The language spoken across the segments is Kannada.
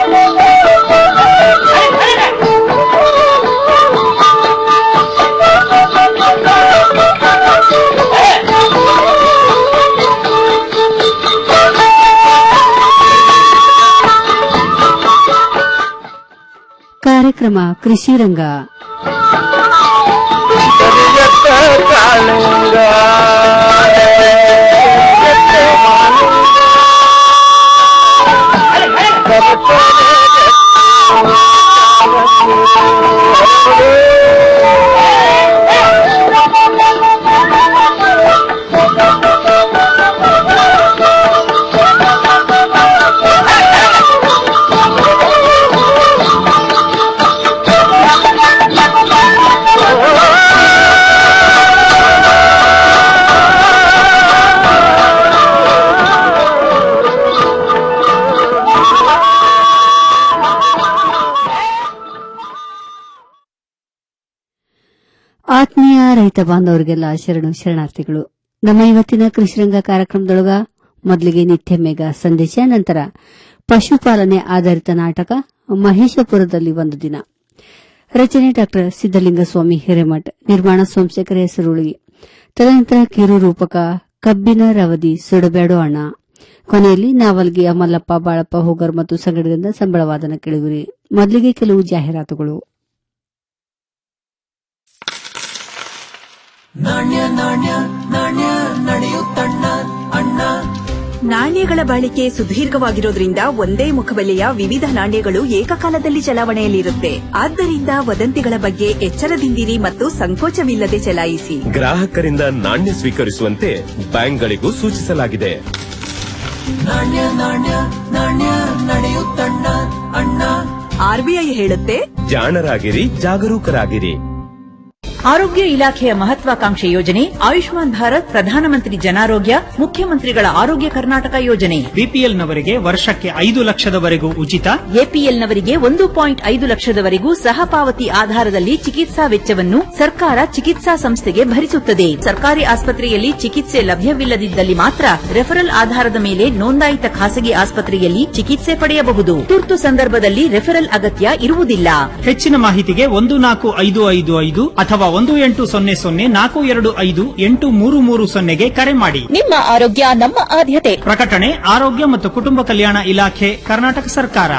ಕಾರ್ಯಕ್ರಮ ಕೃಷಿ ರಂಗ ಆತ್ಮೀಯ ರೈತ ಬಾಂಧವರಿಗೆಲ್ಲ ಶರಣು ಶರಣಾರ್ಥಿಗಳು ನಮ್ಮ ಇವತ್ತಿನ ಕೃಷಿರಂಗ ಕಾರ್ಯಕ್ರಮದೊಳಗ ಮೊದಲಿಗೆ ನಿತ್ಯ ಮೇಘ ಸಂದೇಶ ನಂತರ ಪಶುಪಾಲನೆ ಆಧಾರಿತ ನಾಟಕ ಮಹೇಶಪುರದಲ್ಲಿ ಒಂದು ದಿನ ರಚನೆ ಡಾಕ್ಟರ್ ಸಿದ್ದಲಿಂಗಸ್ವಾಮಿ ಹಿರೇಮಠ್ ನಿರ್ಮಾಣ ಸೋಮಶೇಖರ ಹೆಸರುಳಿ ತದನಂತರ ಕಿರು ರೂಪಕ ಕಬ್ಬಿನ ರವದಿ ಸುಡಬೇಡೋ ಅಣ್ಣ ಕೊನೆಯಲ್ಲಿ ನಾವಲ್ಗಿಯ ಮಲ್ಲಪ್ಪ ಬಾಳಪ್ಪ ಹೋಗರ್ ಮತ್ತು ಸಂಗಡದಿಂದ ಸಂಬಳವಾದನ ಕೇಳುವಿರಿ ಮೊದಲಿಗೆ ಕೆಲವು ಜಾಹೀರಾತುಗಳು ನಾಣ್ಯ ನಾಣ್ಯ ನಾಣ್ಯ ನಡೆಯುತ್ತಣ್ಣ ಅಣ್ಣ ನಾಣ್ಯಗಳ ಬಾಳಿಕೆ ಸುದೀರ್ಘವಾಗಿರೋದ್ರಿಂದ ಒಂದೇ ಮುಖಬೆಲೆಯ ವಿವಿಧ ನಾಣ್ಯಗಳು ಏಕಕಾಲದಲ್ಲಿ ಚಲಾವಣೆಯಲ್ಲಿರುತ್ತೆ ಆದ್ದರಿಂದ ವದಂತಿಗಳ ಬಗ್ಗೆ ಎಚ್ಚರದಿಂದಿರಿ ಮತ್ತು ಸಂಕೋಚವಿಲ್ಲದೆ ಚಲಾಯಿಸಿ ಗ್ರಾಹಕರಿಂದ ನಾಣ್ಯ ಸ್ವೀಕರಿಸುವಂತೆ ಬ್ಯಾಂಕ್ಗಳಿಗೂ ಸೂಚಿಸಲಾಗಿದೆ ನಾಣ್ಯ ನಾಣ್ಯ ನಾಣ್ಯ ನಡೆಯುತ್ತಣ್ಣ ಅಣ್ಣ ಆರ್ಬಿಐ ಹೇಳುತ್ತೆ ಜಾಣರಾಗಿರಿ ಜಾಗರೂಕರಾಗಿರಿ ಆರೋಗ್ಯ ಇಲಾಖೆಯ ಮಹತ್ವಾಕಾಂಕ್ಷೆ ಯೋಜನೆ ಆಯುಷ್ಮಾನ್ ಭಾರತ್ ಪ್ರಧಾನಮಂತ್ರಿ ಜನಾರೋಗ್ಯ ಮುಖ್ಯಮಂತ್ರಿಗಳ ಆರೋಗ್ಯ ಕರ್ನಾಟಕ ಯೋಜನೆ ಬಿಪಿಎಲ್ನವರಿಗೆ ವರ್ಷಕ್ಕೆ ಐದು ಲಕ್ಷದವರೆಗೂ ಉಚಿತ ಎಪಿಎಲ್ನವರಿಗೆ ಒಂದು ಪಾಯಿಂಟ್ ಐದು ಲಕ್ಷದವರೆಗೂ ಸಹ ಪಾವತಿ ಆಧಾರದಲ್ಲಿ ಚಿಕಿತ್ಸಾ ವೆಚ್ಚವನ್ನು ಸರ್ಕಾರ ಚಿಕಿತ್ಸಾ ಸಂಸ್ಥೆಗೆ ಭರಿಸುತ್ತದೆ ಸರ್ಕಾರಿ ಆಸ್ಪತ್ರೆಯಲ್ಲಿ ಚಿಕಿತ್ಸೆ ಲಭ್ಯವಿಲ್ಲದಿದ್ದಲ್ಲಿ ಮಾತ್ರ ರೆಫರಲ್ ಆಧಾರದ ಮೇಲೆ ನೋಂದಾಯಿತ ಖಾಸಗಿ ಆಸ್ಪತ್ರೆಯಲ್ಲಿ ಚಿಕಿತ್ಸೆ ಪಡೆಯಬಹುದು ತುರ್ತು ಸಂದರ್ಭದಲ್ಲಿ ರೆಫರಲ್ ಅಗತ್ಯ ಇರುವುದಿಲ್ಲ ಹೆಚ್ಚಿನ ಮಾಹಿತಿಗೆ ಒಂದು ನಾಲ್ಕು ಐದು ಐದು ಐದು ಅಥವಾ ಒಂದು ಎಂಟು ಸೊನ್ನೆ ಸೊನ್ನೆ ನಾಲ್ಕು ಎರಡು ಐದು ಎಂಟು ಮೂರು ಮೂರು ಸೊನ್ನೆಗೆ ಕರೆ ಮಾಡಿ ನಿಮ್ಮ ಆರೋಗ್ಯ ನಮ್ಮ ಆದ್ಯತೆ ಪ್ರಕಟಣೆ ಆರೋಗ್ಯ ಮತ್ತು ಕುಟುಂಬ ಕಲ್ಯಾಣ ಇಲಾಖೆ ಕರ್ನಾಟಕ ಸರ್ಕಾರ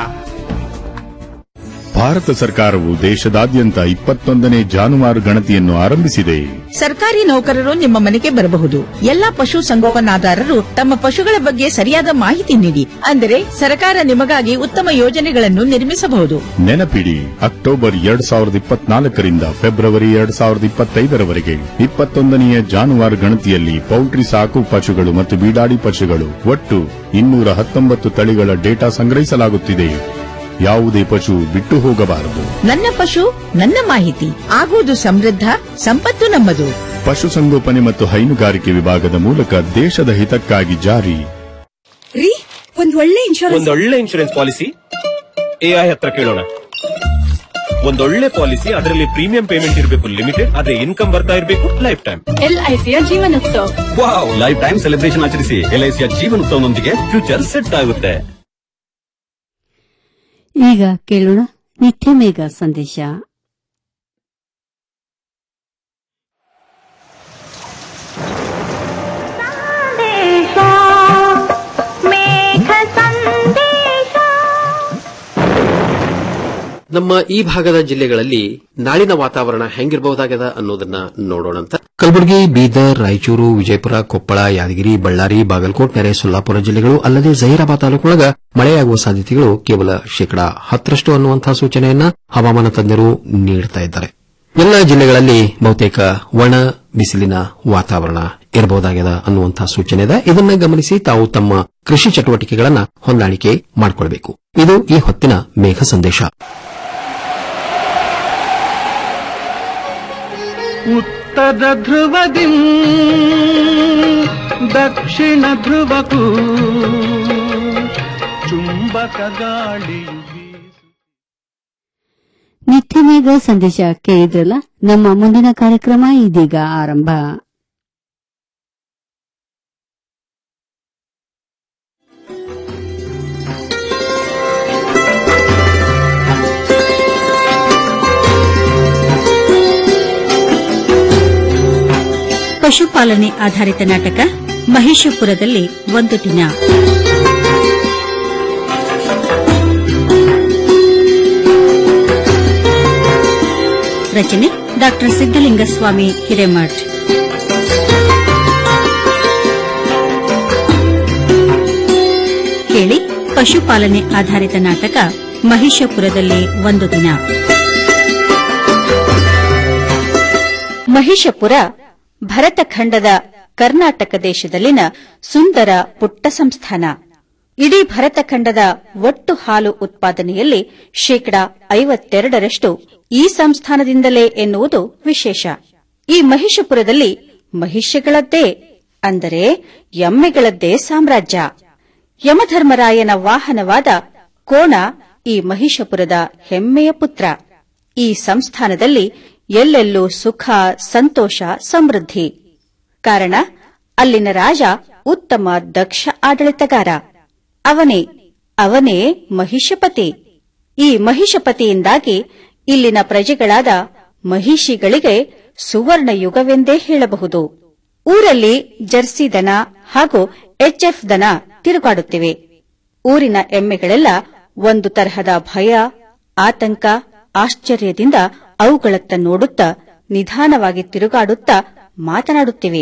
ಭಾರತ ಸರ್ಕಾರವು ದೇಶದಾದ್ಯಂತ ಇಪ್ಪತ್ತೊಂದನೇ ಜಾನುವಾರು ಗಣತಿಯನ್ನು ಆರಂಭಿಸಿದೆ ಸರ್ಕಾರಿ ನೌಕರರು ನಿಮ್ಮ ಮನೆಗೆ ಬರಬಹುದು ಎಲ್ಲಾ ಪಶು ಸಂಗೋಪನಾದಾರರು ತಮ್ಮ ಪಶುಗಳ ಬಗ್ಗೆ ಸರಿಯಾದ ಮಾಹಿತಿ ನೀಡಿ ಅಂದರೆ ಸರ್ಕಾರ ನಿಮಗಾಗಿ ಉತ್ತಮ ಯೋಜನೆಗಳನ್ನು ನಿರ್ಮಿಸಬಹುದು ನೆನಪಿಡಿ ಅಕ್ಟೋಬರ್ ಎರಡ್ ಸಾವಿರದ ಇಪ್ಪತ್ನಾಲ್ಕರಿಂದ ಫೆಬ್ರವರಿ ಎರಡ್ ಸಾವಿರದ ಇಪ್ಪತ್ತೈದರವರೆಗೆ ಇಪ್ಪತ್ತೊಂದನೆಯ ಜಾನುವಾರು ಗಣತಿಯಲ್ಲಿ ಪೌಲ್ಟ್ರಿ ಸಾಕು ಪಶುಗಳು ಮತ್ತು ಬೀಡಾಡಿ ಪಶುಗಳು ಒಟ್ಟು ಇನ್ನೂರ ಹತ್ತೊಂಬತ್ತು ತಳಿಗಳ ಡೇಟಾ ಸಂಗ್ರಹಿಸಲಾಗುತ್ತಿದೆ ಯಾವುದೇ ಪಶು ಬಿಟ್ಟು ಹೋಗಬಾರದು ನನ್ನ ಪಶು ನನ್ನ ಮಾಹಿತಿ ಆಗುವುದು ಸಮೃದ್ಧ ಸಂಪತ್ತು ನಮ್ಮದು ಪಶುಸಂಗೋಪನೆ ಮತ್ತು ಹೈನುಗಾರಿಕೆ ವಿಭಾಗದ ಮೂಲಕ ದೇಶದ ಹಿತಕ್ಕಾಗಿ ಜಾರಿ ರೀ ಒಂದ್ ಒಳ್ಳೆ ಇನ್ಶೂರೆನ್ಸ್ ಒಂದೊಳ್ಳೆ ಇನ್ಶೂರೆನ್ಸ್ ಪಾಲಿಸಿ ಎಐ ಹತ್ರ ಕೇಳೋಣ ಒಂದೊಳ್ಳೆ ಪಾಲಿಸಿ ಅದರಲ್ಲಿ ಪ್ರೀಮಿಯಂ ಪೇಮೆಂಟ್ ಇರಬೇಕು ಲಿಮಿಟೆಡ್ ಆದ್ರೆ ಇನ್ಕಮ್ ಬರ್ತಾ ಇರಬೇಕು ಲೈಫ್ ಟೈಮ್ ಎಲ್ಐಸಿಯ Jeevanotsava wow lifetime celebration ಆಚರಿಸಿ ಎಲ್ಐಸಿಯ ಜೀವನೋತ್ಸವದೊಂದಿಗೆ ಫ್ಯೂಚರ್ ಸೆಟ್ ಆಗುತ್ತೆ ಈಗ ಕೇಳೋಣ ನಿತ್ಯ ಮೇಘ ಸಂದೇಶ ನಮ್ಮ ಈ ಭಾಗದ ಜಿಲ್ಲೆಗಳಲ್ಲಿ ನಾಳಿನ ವಾತಾವರಣ ಹೆಂಗಿರಬಹುದಾಗದ ಅನ್ನೋದನ್ನ ನೋಡೋಣಂತ ಕಲಬುರಗಿ ಬೀದರ್ ರಾಯಚೂರು ವಿಜಯಪುರ ಕೊಪ್ಪಳ ಯಾದಗಿರಿ ಬಳ್ಳಾರಿ ಬಾಗಲಕೋಟ್ ನೆರೆ ಸೊಲ್ಲಾಪುರ ಜಿಲ್ಲೆಗಳು ಅಲ್ಲದೆ ಜಹೀರಾಬಾದ್ ತಾಲೂಕೊಳಗ ಮಳೆಯಾಗುವ ಸಾಧ್ಯತೆಗಳು ಕೇವಲ ಶೇಕಡಾ ಹತ್ತರಷ್ಟು ಅನ್ನುವಂತಹ ಸೂಚನೆಯನ್ನ ಹವಾಮಾನ ತಜ್ಞರು ನೀಡುತ್ತಾ ಇದ್ದಾರೆ ಎಲ್ಲ ಜಿಲ್ಲೆಗಳಲ್ಲಿ ಬಹುತೇಕ ಒಣ ಬಿಸಿಲಿನ ವಾತಾವರಣ ಇರಬಹುದಾಗಿದೆ ಅನ್ನುವಂತಹ ಸೂಚನೆ ಇದೆ ಇದನ್ನ ಗಮನಿಸಿ ತಾವು ತಮ್ಮ ಕೃಷಿ ಚಟುವಟಿಕೆಗಳನ್ನ ಹೊಂದಾಣಿಕೆ ಮಾಡಿಕೊಳ್ಳಬೇಕು ಇದು ಈ ಹೊತ್ತಿನ ಮೇಘ ಸಂದೇಶ ಉತ್ತರ ಧ್ರುವದಿ ದಕ್ಷಿಣ ಧ್ರುವಕ್ಕೂ ಚುಂಬಕ ಗಾಳಿಯು ನಿತ್ಯ ಮೇಘ ಸಂದೇಶ ಕೇಳಿದ್ರಲ್ಲ ನಮ್ಮ ಮುಂದಿನ ಕಾರ್ಯಕ್ರಮ ಇದೀಗ ಆರಂಭ ಪಶುಪಾಲನೆ ಆಧಾರಿತ ನಾಟಕ ಮಹಿಷಪುರದಲ್ಲಿ ಒಂದು ದಿನ ರಚನೆ ಡಾ ಸಿದ್ದಲಿಂಗಸ್ವಾಮಿ ಹಿರೇಮಠ್ ಕೇಳಿ ಪಶುಪಾಲನೆ ಆಧಾರಿತ ನಾಟಕ ಮಹಿಷಪುರದಲ್ಲಿ ಒಂದು ದಿನ ಮಹಿಷಪುರ ಭರತಖಂಡದ ಕರ್ನಾಟಕ ದೇಶದಲ್ಲಿನ ಸುಂದರ ಪುಟ್ಟ ಸಂಸ್ಥಾನ ಇಡೀ ಭರತಖಂಡದ ಒಟ್ಟು ಹಾಲು ಉತ್ಪಾದನೆಯಲ್ಲಿ ಶೇಕಡಾ ಐವತ್ತೆರಡರಷ್ಟು ಈ ಸಂಸ್ಥಾನದಿಂದಲೇ ಎನ್ನುವುದು ವಿಶೇಷ ಈ ಮಹಿಷಪುರದಲ್ಲಿ ಮಹಿಷಗಳದ್ದೇ ಅಂದರೆ ಎಮ್ಮೆಗಳದ್ದೇ ಸಾಮ್ರಾಜ್ಯ ಯಮಧರ್ಮರಾಯನ ವಾಹನವಾದ ಕೋಣ ಈ ಮಹಿಷಪುರದ ಹೆಮ್ಮೆಯ ಪುತ್ರ ಈ ಸಂಸ್ಥಾನದಲ್ಲಿ ಎಲ್ಲೆಲ್ಲೂ ಸುಖ ಸಂತೋಷ ಸಮೃದ್ಧಿ ಕಾರಣ ಅಲ್ಲಿನ ರಾಜ ಉತ್ತಮ ದಕ್ಷ ಆಡಳಿತಗಾರ ಅವನೇ ಅವನೇ ಮಹಿಷಪತಿ ಈ ಮಹಿಷಪತಿಯಿಂದಾಗಿ ಇಲ್ಲಿನ ಪ್ರಜೆಗಳಾದ ಮಹಿಷಿಗಳಿಗೆ ಸುವರ್ಣ ಯುಗವೆಂದೇ ಹೇಳಬಹುದು ಊರಲ್ಲಿ ಜರ್ಸಿ ದನ ಹಾಗೂ ಎಚ್ಎಫ್ ದನ ತಿರುಗಾಡುತ್ತಿವೆ ಊರಿನ ಎಮ್ಮೆಗಳೆಲ್ಲ ಒಂದು ತರಹದ ಭಯ ಆತಂಕ ಆಶ್ಚರ್ಯದಿಂದ ಅವುಗಳತ್ತ ನೋಡುತ್ತಾ ನಿಧಾನವಾಗಿ ತಿರುಗಾಡುತ್ತಾ ಮಾತನಾಡುತ್ತಿವೆ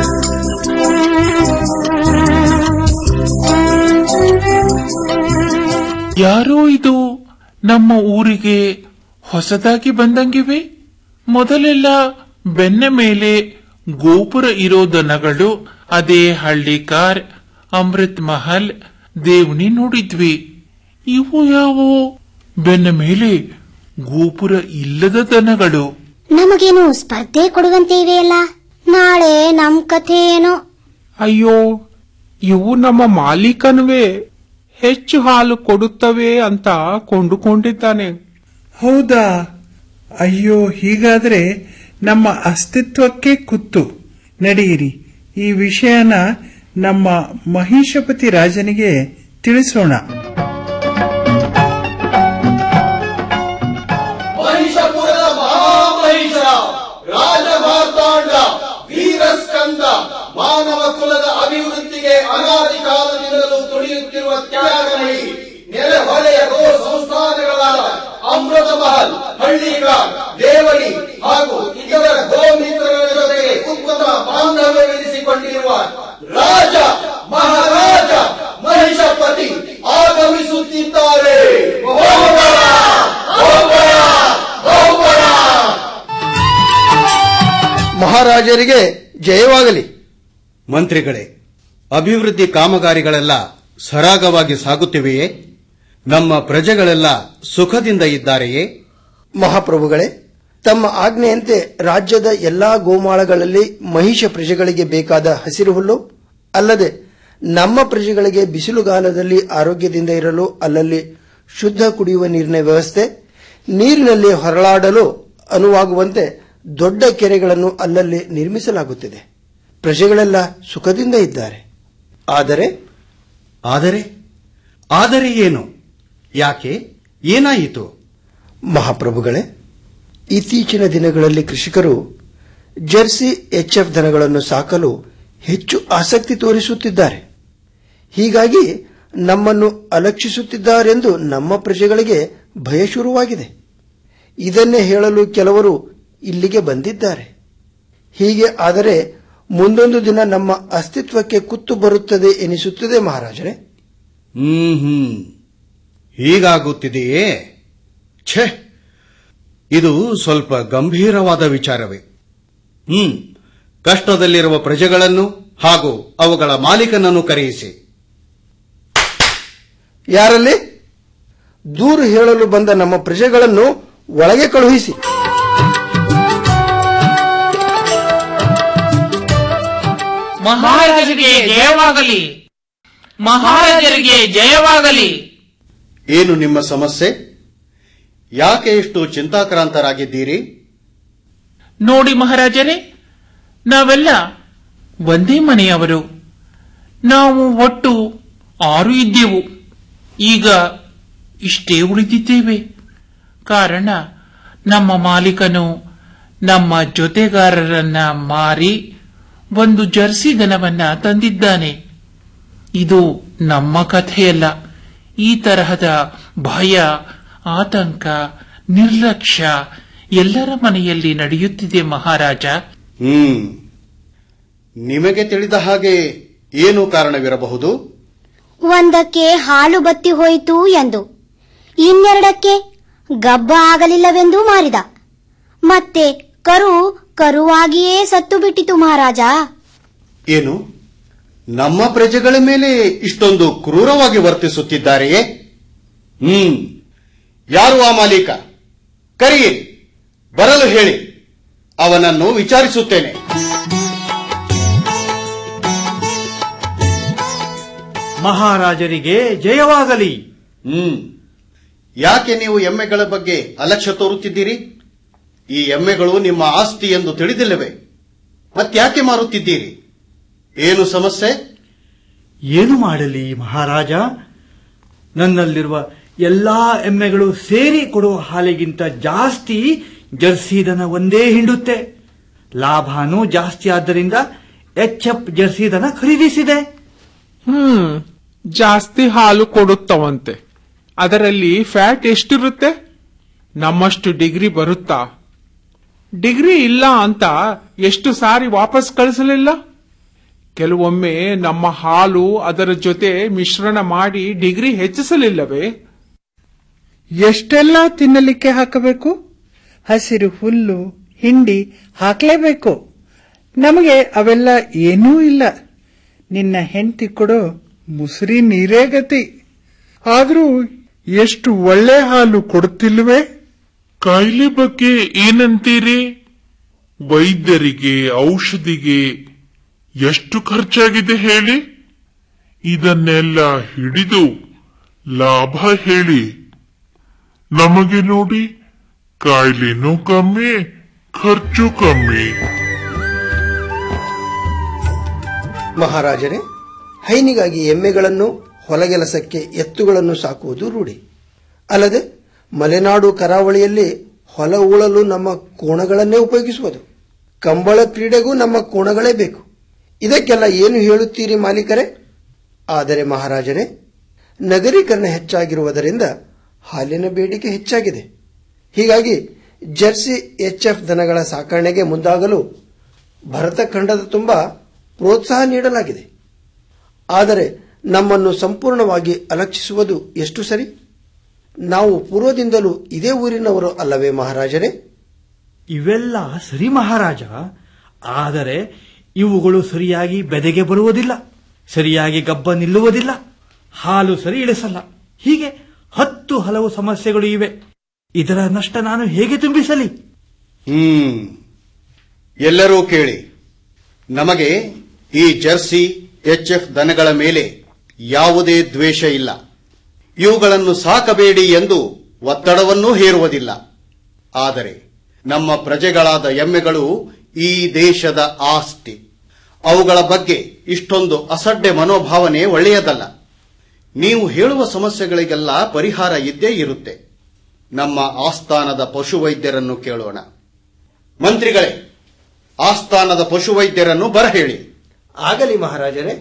ಯಾರೋ ಇದು ನಮ್ಮ ಊರಿಗೆ ಹೊಸದಾಗಿ ಬಂದಂಗಿವೆ ಮೊದಲೆಲ್ಲ ಬೆನ್ನ ಮೇಲೆ ಗೋಪುರ ಇರೋ ದನಗಳು ಅದೇ ಹಳ್ಳಿಕಾರ್ ಅಮೃತ್ ಮಹಲ್ ದೇವನಿ ನೋಡಿದ್ವಿ ಇವು ಯಾವೋ ಬೆನ್ನ ಮೇಲೆ ಗೋಪುರ ಇಲ್ಲದ ದನಗಳು ನಮಗೇನು ಸ್ಪರ್ಧೆ ಕೊಡುವಂತೆ ಇವೆಯಲ್ಲ ನಾಳೆ ನಮ್ ಕಥೆ ಏನೋ ಅಯ್ಯೋ ಇವು ನಮ್ಮ ಮಾಲೀಕನುವೆ ಹೆಚ್ಚು ಹಾಲು ಕೊಡುತ್ತವೆ ಅಂತ ಕೊಂಡುಕೊಂಡಿದ್ದಾನೆ ಹೌದಾ ಅಯ್ಯೋ ಹೀಗಾದ್ರೆ ನಮ್ಮ ಅಸ್ತಿತ್ವಕ್ಕೆ ಕುತ್ತು ನಡೆಯಿರಿ ಈ ವಿಷಯನ ನಮ್ಮ ಮಹಿಷಪತಿ ರಾಜನಿಗೆ ತಿಳಿಸೋಣ ಮಹಿಷಪುರದ ಮಹಾಮಹಿಷ ರಾಜಮಾರ್ತಾಂಡ ವೀರಸ್ಕಂದ ಮಾನವ ಕುಲದ ಅಭಿವೃದ್ಧಿಗೆ ಅನಾದಿ ಕಾಲದಿಂದಲೂ ತುಳಿಯುತ್ತಿರುವ ತ್ಯಾಗಮಯಿ ನೆರೆಹೊರೆಯ ಗೋ ಸಂಸ್ಥಾನಗಳಾದ ಅಮೃತ ಮಹಲ್ ಹಳ್ಳಿಗಾರ್ ದೇವಳಿ ಹಾಗೂ ಇತರ ಗೋಮಿತ್ರರ ಜೊತೆಗೆ ಉತ್ತಮ ಬಾಂಧವ್ಯವಿರಿಸಿಕೊಂಡಿರುವ ರಾಜ ಮಹಾರಾಜ ಮಹಿಷಪತಿ ಆಗಮಿಸುತ್ತಿದ್ದಾರೆ ಹೋಗೋಣ, ಹೋಗೋಣ, ಹೋಗೋಣ. ಮಹಾರಾಜರಿಗೆ ಜಯವಾಗಲಿ ಮಂತ್ರಿಗಳೇ ಅಭಿವೃದ್ಧಿ ಕಾಮಗಾರಿಗಳೆಲ್ಲ ಸರಾಗವಾಗಿ ಸಾಗುತ್ತಿವೆಯೇ ನಮ್ಮ ಪ್ರಜೆಗಳೆಲ್ಲ ಸುಖದಿಂದ ಇದ್ದಾರೆಯೇ ಮಹಾಪ್ರಭುಗಳೇ ತಮ್ಮ ಆಜ್ಞೆಯಂತೆ ರಾಜ್ಯದ ಎಲ್ಲಾ ಗೋಮಾಳಗಳಲ್ಲಿ ಮಹಿಷ ಪ್ರಜೆಗಳಿಗೆ ಬೇಕಾದ ಹಸಿರು ಹುಲ್ಲು ಅಲ್ಲದೆ ನಮ್ಮ ಪ್ರಜೆಗಳಿಗೆ ಬಿಸಿಲುಗಾಲದಲ್ಲಿ ಆರೋಗ್ಯದಿಂದ ಇರಲು ಅಲ್ಲಲ್ಲಿ ಶುದ್ಧ ಕುಡಿಯುವ ನೀರಿನ ವ್ಯವಸ್ಥೆ ನೀರಿನಲ್ಲಿ ಹೊರಳಾಡಲು ಅನುವಾಗುವಂತೆ ದೊಡ್ಡ ಕೆರೆಗಳನ್ನು ಅಲ್ಲಲ್ಲಿ ನಿರ್ಮಿಸಲಾಗುತ್ತಿದೆ ಪ್ರಜೆಗಳೆಲ್ಲ ಸುಖದಿಂದ ಇದ್ದಾರೆ ಆದರೆ ಆದರೆ ಆದರೆ ಏನು ಯಾಕೆ ಏನಾಯಿತು ಮಹಾಪ್ರಭುಗಳೇ ಇತ್ತೀಚಿನ ದಿನಗಳಲ್ಲಿ ಕೃಷಿಕರು ಜರ್ಸಿ ಎಚ್ಎಫ್ ದನಗಳನ್ನು ಸಾಕಲು ಹೆಚ್ಚು ಆಸಕ್ತಿ ತೋರಿಸುತ್ತಿದ್ದಾರೆ ಹೀಗಾಗಿ ನಮ್ಮನ್ನು ಅಲಕ್ಷಿಸುತ್ತಿದ್ದಾರೆಂದು ನಮ್ಮ ಪ್ರಜೆಗಳಿಗೆ ಭಯ ಶುರುವಾಗಿದೆ ಇದನ್ನೇ ಹೇಳಲು ಕೆಲವರು ಇಲ್ಲಿಗೆ ಬಂದಿದ್ದಾರೆ ಹೀಗೆ ಆದರೆ ಮುಂದೊಂದು ದಿನ ನಮ್ಮ ಅಸ್ತಿತ್ವಕ್ಕೆ ಕುತ್ತು ಬರುತ್ತದೆ ಎನಿಸುತ್ತದೆ ಮಹಾರಾಜರೇ ಹ್ಮ್ ಹ್ಮ್ ಹೀಗಾಗುತ್ತಿದೆಯೇ ಛೆ ಇದು ಸ್ವಲ್ಪ ಗಂಭೀರವಾದ ವಿಚಾರವೇ ಹ್ಮ್ ಕಷ್ಟದಲ್ಲಿರುವ ಪ್ರಜೆಗಳನ್ನು ಹಾಗೂ ಅವುಗಳ ಮಾಲೀಕನನ್ನು ಕರೆಯಿಸಿ ಯಾರಲ್ಲಿ ದೂರು ಹೇಳಲು ಬಂದ ನಮ್ಮ ಪ್ರಜೆಗಳನ್ನು ಒಳಗೆ ಕಳುಹಿಸಿ ಮಹಾರಾಜರಿಗೆ ಜಯವಾಗಲಿ ಮಹಾರಾಜರಿಗೆ ಜಯವಾಗಲಿ ಏನು ನಿಮ್ಮ ಸಮಸ್ಯೆ ಯಾಕೆ ಇಷ್ಟು ಚಿಂತಾಕ್ರಾಂತರಾಗಿದ್ದೀರಿ ನೋಡಿ ಮಹಾರಾಜರೇ ನಾವೆಲ್ಲ ಒಂದೇ ಮನೆಯವರು ನಾವು ಒಟ್ಟು ಆರು ಇದ್ದೆವು ಈಗ ಇಷ್ಟೇ ಉಳಿದಿದ್ದೇವೆ ಕಾರಣ ನಮ್ಮ ಮಾಲೀಕನು ನಮ್ಮ ಜೊತೆಗಾರರನ್ನ ಮಾರಿ ಒಂದು ಜರ್ಸಿ ದನವನ್ನ ತಂದಿದ್ದಾನೆ ಇದು ನಮ್ಮ ಕಥೆಯಲ್ಲ ಈ ತರಹದ ಭಯ ಆತಂಕ ನಿರ್ಲಕ್ಷ್ಯ ಎಲ್ಲರ ಮನೆಯಲ್ಲಿ ನಡೆಯುತ್ತಿದೆ ಮಹಾರಾಜ ಹ್ಮ್ ನಿಮಗೆ ತಿಳಿದ ಹಾಗೆ ಏನು ಕಾರಣವಿರಬಹುದು ಒಂದಕ್ಕೆ ಹಾಲು ಬತ್ತಿ ಹೋಯಿತು ಎಂದು ಇನ್ನೆರಡಕ್ಕೆ ಗಬ್ಬ ಆಗಲಿಲ್ಲವೆಂದು ಮಾರಿದ ಮತ್ತೆ ಕರು ಕರುವಾಗಿಯೇ ಸತ್ತು ಬಿಟ್ಟಿತು ಮಹಾರಾಜ ಏನು ನಮ್ಮ ಪ್ರಜೆಗಳ ಮೇಲೆ ಇಷ್ಟೊಂದು ಕ್ರೂರವಾಗಿ ವರ್ತಿಸುತ್ತಿದ್ದಾರೆಯೇ ಹ್ಮ್ ಯಾರು ಆ ಮಾಲೀಕ ಕರೆಯಿರಿ ಬರಲು ಹೇಳಿ ಅವನನ್ನು ವಿಚಾರಿಸುತ್ತೇನೆ ಮಹಾರಾಜರಿಗೆ ಜಯವಾಗಲಿ ಹ್ಮ್ ಯಾಕೆ ನೀವು ಎಮ್ಮೆಗಳ ಬಗ್ಗೆ ಅಲಕ್ಷ್ಯ ತೋರುತ್ತಿದ್ದೀರಿ ಈ ಎಮ್ಮೆಗಳು ನಿಮ್ಮ ಆಸ್ತಿ ಎಂದು ತಿಳಿದಿಲ್ಲವೇ ಮತ್ತ್ಯಾಕೆ ಮಾರುತ್ತಿದ್ದೀರಿ ಏನು ಸಮಸ್ಯೆ ಏನು ಮಾಡಲಿ ಮಹಾರಾಜ ನನ್ನಲ್ಲಿರುವ ಎಲ್ಲಾ ಎಮ್ಮೆಗಳು ಸೇರಿ ಕೊಡುವ ಹಾಲಿಗಿಂತ ಜಾಸ್ತಿ ಜರ್ಸಿ ದನ ಒಂದೇ ಹಿಂಡುತ್ತೆ ಲಾಭನೂ ಜಾಸ್ತಿ ಆದ್ದರಿಂದ ಎಚ್ ಎಫ್ ಜರ್ಸಿ ದನ ಖರೀದಿಸಿದೆ ಹ್ಮ್ ಜಾಸ್ತಿ ಹಾಲು ಕೊಡುತ್ತವಂತೆ ಅದರಲ್ಲಿ ಫ್ಯಾಟ್ ಎಷ್ಟಿರುತ್ತೆ ನಮ್ಮಷ್ಟು ಡಿಗ್ರಿ ಬರುತ್ತಾ ಡಿಗ್ರಿ ಇಲ್ಲ ಅಂತ ಎಷ್ಟು ಸಾರಿ ವಾಪಸ್ ಕಳಿಸಲಿಲ್ಲ ಕೆಲವೊಮ್ಮೆ ನಮ್ಮ ಹಾಲು ಅದರ ಜೊತೆ ಮಿಶ್ರಣ ಮಾಡಿ ಡಿಗ್ರಿ ಹೆಚ್ಚಿಸಲಿಲ್ಲವೇ ಎಷ್ಟೆಲ್ಲ ತಿನ್ನಲಿಕ್ಕೆ ಹಾಕಬೇಕು ಹಸಿರು ಹುಲ್ಲು ಹಿಂಡಿ ಹಾಕಲೇಬೇಕು ನಮಗೆ ಅವೆಲ್ಲ ಏನೂ ಇಲ್ಲ ನಿನ್ನ ಹೆಂಡತಿ ಕೊಡೋ ಮುಸುರಿ ನೀರೇ ಗತಿ ಆದ್ರೂ ಎಷ್ಟು ಒಳ್ಳೆ ಹಾಲು ಕೊಡುತ್ತಿಲ್ವೇ ಕಾಯಿಲೆ ಬಗ್ಗೆ ಏನಂತೀರಿ ವೈದ್ಯರಿಗೆ ಔಷಧಿಗೆ ಎಷ್ಟು ಖರ್ಚಾಗಿದೆ ಹೇಳಿ ಇದನ್ನೆಲ್ಲ ಹಿಡಿದು ಲಾಭ ಹೇಳಿ ನಮಗೆ ನೋಡಿ ಕಾಯಿಲೆನೂ ಕಮ್ಮಿ ಖರ್ಚು ಕಮ್ಮಿ ಮಹಾರಾಜರೇ ಹೈನಿಗಾಗಿ ಎಮ್ಮೆಗಳನ್ನು ಹೊಲಗೆಲಸಕ್ಕೆ ಎತ್ತುಗಳನ್ನು ಸಾಕುವುದು ರೂಢಿ ಅಲ್ಲದೆ ಮಲೆನಾಡು ಕರಾವಳಿಯಲ್ಲಿ ಹೊಲ ಉಳಲು ನಮ್ಮ ಕೋಣಗಳನ್ನೇ ಉಪಯೋಗಿಸುವುದು ಕಂಬಳ ಕ್ರೀಡೆಗೂ ನಮ್ಮ ಕೋಣಗಳೇ ಬೇಕು ಇದಕ್ಕೆಲ್ಲ ಏನು ಹೇಳುತ್ತೀರಿ ಮಾಲೀಕರೇ ಆದರೆ ಮಹಾರಾಜರೇ ನಗರೀಕರಣ ಹೆಚ್ಚಾಗಿರುವುದರಿಂದ ಹಾಲಿನ ಬೇಡಿಕೆ ಹೆಚ್ಚಾಗಿದೆ ಹೀಗಾಗಿ ಜರ್ಸಿ ಎಚ್ಎಫ್ ದನಗಳ ಸಾಕಣೆಗೆ ಮುಂದಾಗಲು ಭರತ ಖಂಡದ ತುಂಬ ಪ್ರೋತ್ಸಾಹ ನೀಡಲಾಗಿದೆ ಆದರೆ ನಮ್ಮನ್ನು ಸಂಪೂರ್ಣವಾಗಿ ಅಲಕ್ಷಿಸುವುದು ಎಷ್ಟು ಸರಿ ನಾವು ಪೂರ್ವದಿಂದಲೂ ಇದೇ ಊರಿನವರು ಅಲ್ಲವೇ ಮಹಾರಾಜರೇ ಇವೆಲ್ಲ ಸರಿ ಮಹಾರಾಜ ಆದರೆ ಇವುಗಳು ಸರಿಯಾಗಿ ಬೆದೆಗೆ ಬರುವುದಿಲ್ಲ ಸರಿಯಾಗಿ ಗಬ್ಬ ನಿಲ್ಲುವುದಿಲ್ಲ ಹಾಲು ಸರಿ ಇಳಿಸಲ್ಲ ಹೀಗೆ ಹತ್ತು ಹಲವು ಸಮಸ್ಯೆಗಳು ಇವೆ ಇದರ ನಷ್ಟ ನಾನು ಹೇಗೆ ತುಂಬಿಸಲಿ ಹ್ಮ್ ಎಲ್ಲರೂ ಕೇಳಿ ನಮಗೆ ಈ ಜರ್ಸಿ ಎಚ್ಎಫ್ ದನಗಳ ಮೇಲೆ ಯಾವುದೇ ದ್ವೇಷ ಇಲ್ಲ ಇವುಗಳನ್ನು ಸಾಕಬೇಡಿ ಎಂದು ಒತ್ತಡವನ್ನೂ ಹೇರುವುದಿಲ್ಲ ಆದರೆ ನಮ್ಮ ಪ್ರಜೆಗಳಾದ ಎಮ್ಮೆಗಳು ಈ ದೇಶದ ಆಸ್ತಿ ಅವುಗಳ ಬಗ್ಗೆ ಇಷ್ಟೊಂದು ಅಸಡ್ಡೆ ಮನೋಭಾವನೆ ಒಳ್ಳೆಯದಲ್ಲ ನೀವು ಹೇಳುವ ಸಮಸ್ಯೆಗಳಿಗೆಲ್ಲ ಪರಿಹಾರ ಇದ್ದೇ ಇರುತ್ತೆ ನಮ್ಮ ಆಸ್ಥಾನದ ಪಶುವೈದ್ಯರನ್ನು ಕೇಳೋಣ ಮಂತ್ರಿಗಳೇ ಆಸ್ಥಾನದ ಪಶುವೈದ್ಯರನ್ನು ಬರಹೇಳಿ ಆಗಲಿ ಮಹಾರಾಜರೇ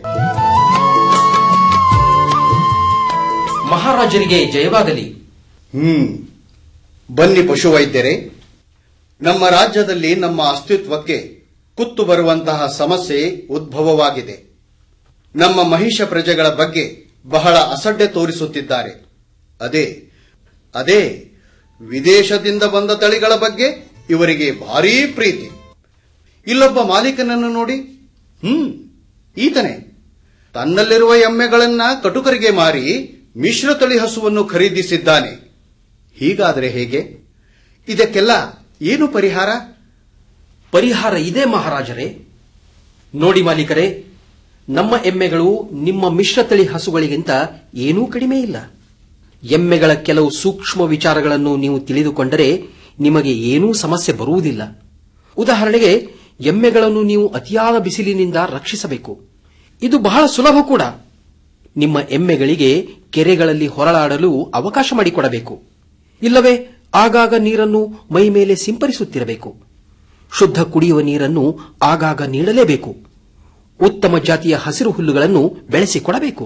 ಮಹಾರಾಜರಿಗೆ ಜಯವಾಗಲಿ ಹ್ಮ್ ಬನ್ನಿ ಪಶುವೈದ್ಯರೇ ನಮ್ಮ ರಾಜ್ಯದಲ್ಲಿ ನಮ್ಮ ಅಸ್ತಿತ್ವಕ್ಕೆ ಕುತ್ತು ಬರುವಂತಹ ಸಮಸ್ಯೆ ಉದ್ಭವವಾಗಿದೆ ನಮ್ಮ ಮಹಿಷ ಪ್ರಜೆಗಳ ಬಗ್ಗೆ ಬಹಳ ಅಸಡ್ಡೆ ತೋರಿಸುತ್ತಿದ್ದಾರೆ ಅದೇ ಅದೇ ವಿದೇಶದಿಂದ ಬಂದ ತಳಿಗಳ ಬಗ್ಗೆ ಇವರಿಗೆ ಭಾರೀ ಪ್ರೀತಿ ಇಲ್ಲೊಬ್ಬ ಮಾಲೀಕನನ್ನು ನೋಡಿ ಹ್ಮ್ ಈತನೇ ತನ್ನಲ್ಲಿರುವ ಎಮ್ಮೆಗಳನ್ನ ಕಟುಕರಿಗೆ ಮಾರಿ ಮಿಶ್ರ ತಳಿ ಹಸುವನ್ನು ಖರೀದಿಸಿದ್ದಾನೆ ಹೀಗಾದರೆ ಹೇಗೆ ಇದಕ್ಕೆಲ್ಲ ಏನು ಪರಿಹಾರ ಪರಿಹಾರ ಇದೆ ಮಹಾರಾಜರೇ ನೋಡಿ ಮಾಲೀಕರೇ ನಮ್ಮ ಎಮ್ಮೆಗಳು ನಿಮ್ಮ ಮಿಶ್ರತಳಿ ಹಸುಗಳಿಗಿಂತ ಏನೂ ಕಡಿಮೆ ಇಲ್ಲ ಎಮ್ಮೆಗಳ ಕೆಲವು ಸೂಕ್ಷ್ಮ ವಿಚಾರಗಳನ್ನು ನೀವು ತಿಳಿದುಕೊಂಡರೆ ನಿಮಗೆ ಏನೂ ಸಮಸ್ಯೆ ಬರುವುದಿಲ್ಲ ಉದಾಹರಣೆಗೆ ಎಮ್ಮೆಗಳನ್ನು ನೀವು ಅತಿಯಾದ ಬಿಸಿಲಿನಿಂದ ರಕ್ಷಿಸಬೇಕು ಇದು ಬಹಳ ಸುಲಭ ಕೂಡ ನಿಮ್ಮ ಎಮ್ಮೆಗಳಿಗೆ ಕೆರೆಗಳಲ್ಲಿ ಹೊರಳಾಡಲು ಅವಕಾಶ ಮಾಡಿಕೊಡಬೇಕು ಇಲ್ಲವೇ ಆಗಾಗ ನೀರನ್ನು ಮೈ ಮೇಲೆ ಸಿಂಪರಿಸುತ್ತಿರಬೇಕು ಶುದ್ಧ ಕುಡಿಯುವ ನೀರನ್ನು ಆಗಾಗ ನೀಡಲೇಬೇಕು ಉತ್ತಮ ಜಾತಿಯ ಹಸಿರು ಹುಲ್ಲುಗಳನ್ನು ಬೆಳೆಸಿಕೊಡಬೇಕು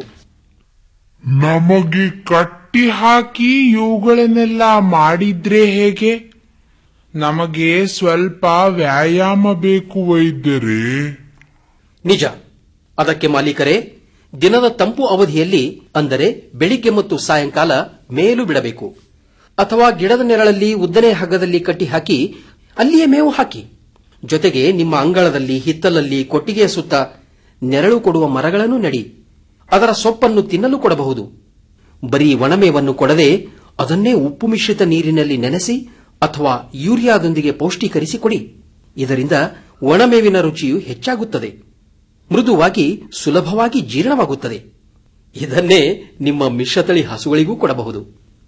ನಮಗೆ ಕಟ್ಟಿ ಹಾಕಿ ಇವುಗಳನ್ನೆಲ್ಲ ಮಾಡಿದ್ರೆ ಹೇಗೆ ನಮಗೆ ಸ್ವಲ್ಪ ವ್ಯಾಯಾಮ ಬೇಕು ವೈದ್ಯರೇ ನಿಜ ಅದಕ್ಕೆ ಮಾಲೀಕರೇ ದಿನದ ತಂಪು ಅವಧಿಯಲ್ಲಿ ಅಂದರೆ ಬೆಳಿಗ್ಗೆ ಮತ್ತು ಸಾಯಂಕಾಲ ಮೇಲು ಬಿಡಬೇಕು ಅಥವಾ ಗಿಡದ ನೆರಳಲ್ಲಿ ಉದ್ದನೆ ಹಗ್ಗದಲ್ಲಿ ಕಟ್ಟಿ ಹಾಕಿ ಅಲ್ಲಿಯೇ ಮೇವು ಹಾಕಿ ಜೊತೆಗೆ ನಿಮ್ಮ ಅಂಗಳದಲ್ಲಿ ಹಿತ್ತಲಲ್ಲಿ ಕೊಟ್ಟಿಗೆಯ ಸುತ್ತ ನೆರಳು ಕೊಡುವ ಮರಗಳನ್ನು ನೆಡಿ ಅದರ ಸೊಪ್ಪನ್ನು ತಿನ್ನಲು ಕೊಡಬಹುದು ಬರೀ ಒಣಮೇವನ್ನು ಕೊಡದೆ ಅದನ್ನೇ ಉಪ್ಪು ಮಿಶ್ರಿತ ನೀರಿನಲ್ಲಿ ನೆನೆಸಿ ಅಥವಾ ಯೂರಿಯಾದೊಂದಿಗೆ ಪೌಷ್ಟೀಕರಿಸಿ ಕೊಡಿ ಇದರಿಂದ ಒಣಮೇವಿನ ರುಚಿಯು ಹೆಚ್ಚಾಗುತ್ತದೆ ಮೃದುವಾಗಿ ಸುಲಭವಾಗಿ ಜೀರ್ಣವಾಗುತ್ತದೆ ಇದನ್ನೇ ನಿಮ್ಮ ಮಿಶ್ರತಳಿ ಹಸುಗಳಿಗೂ ಕೊಡಬಹುದು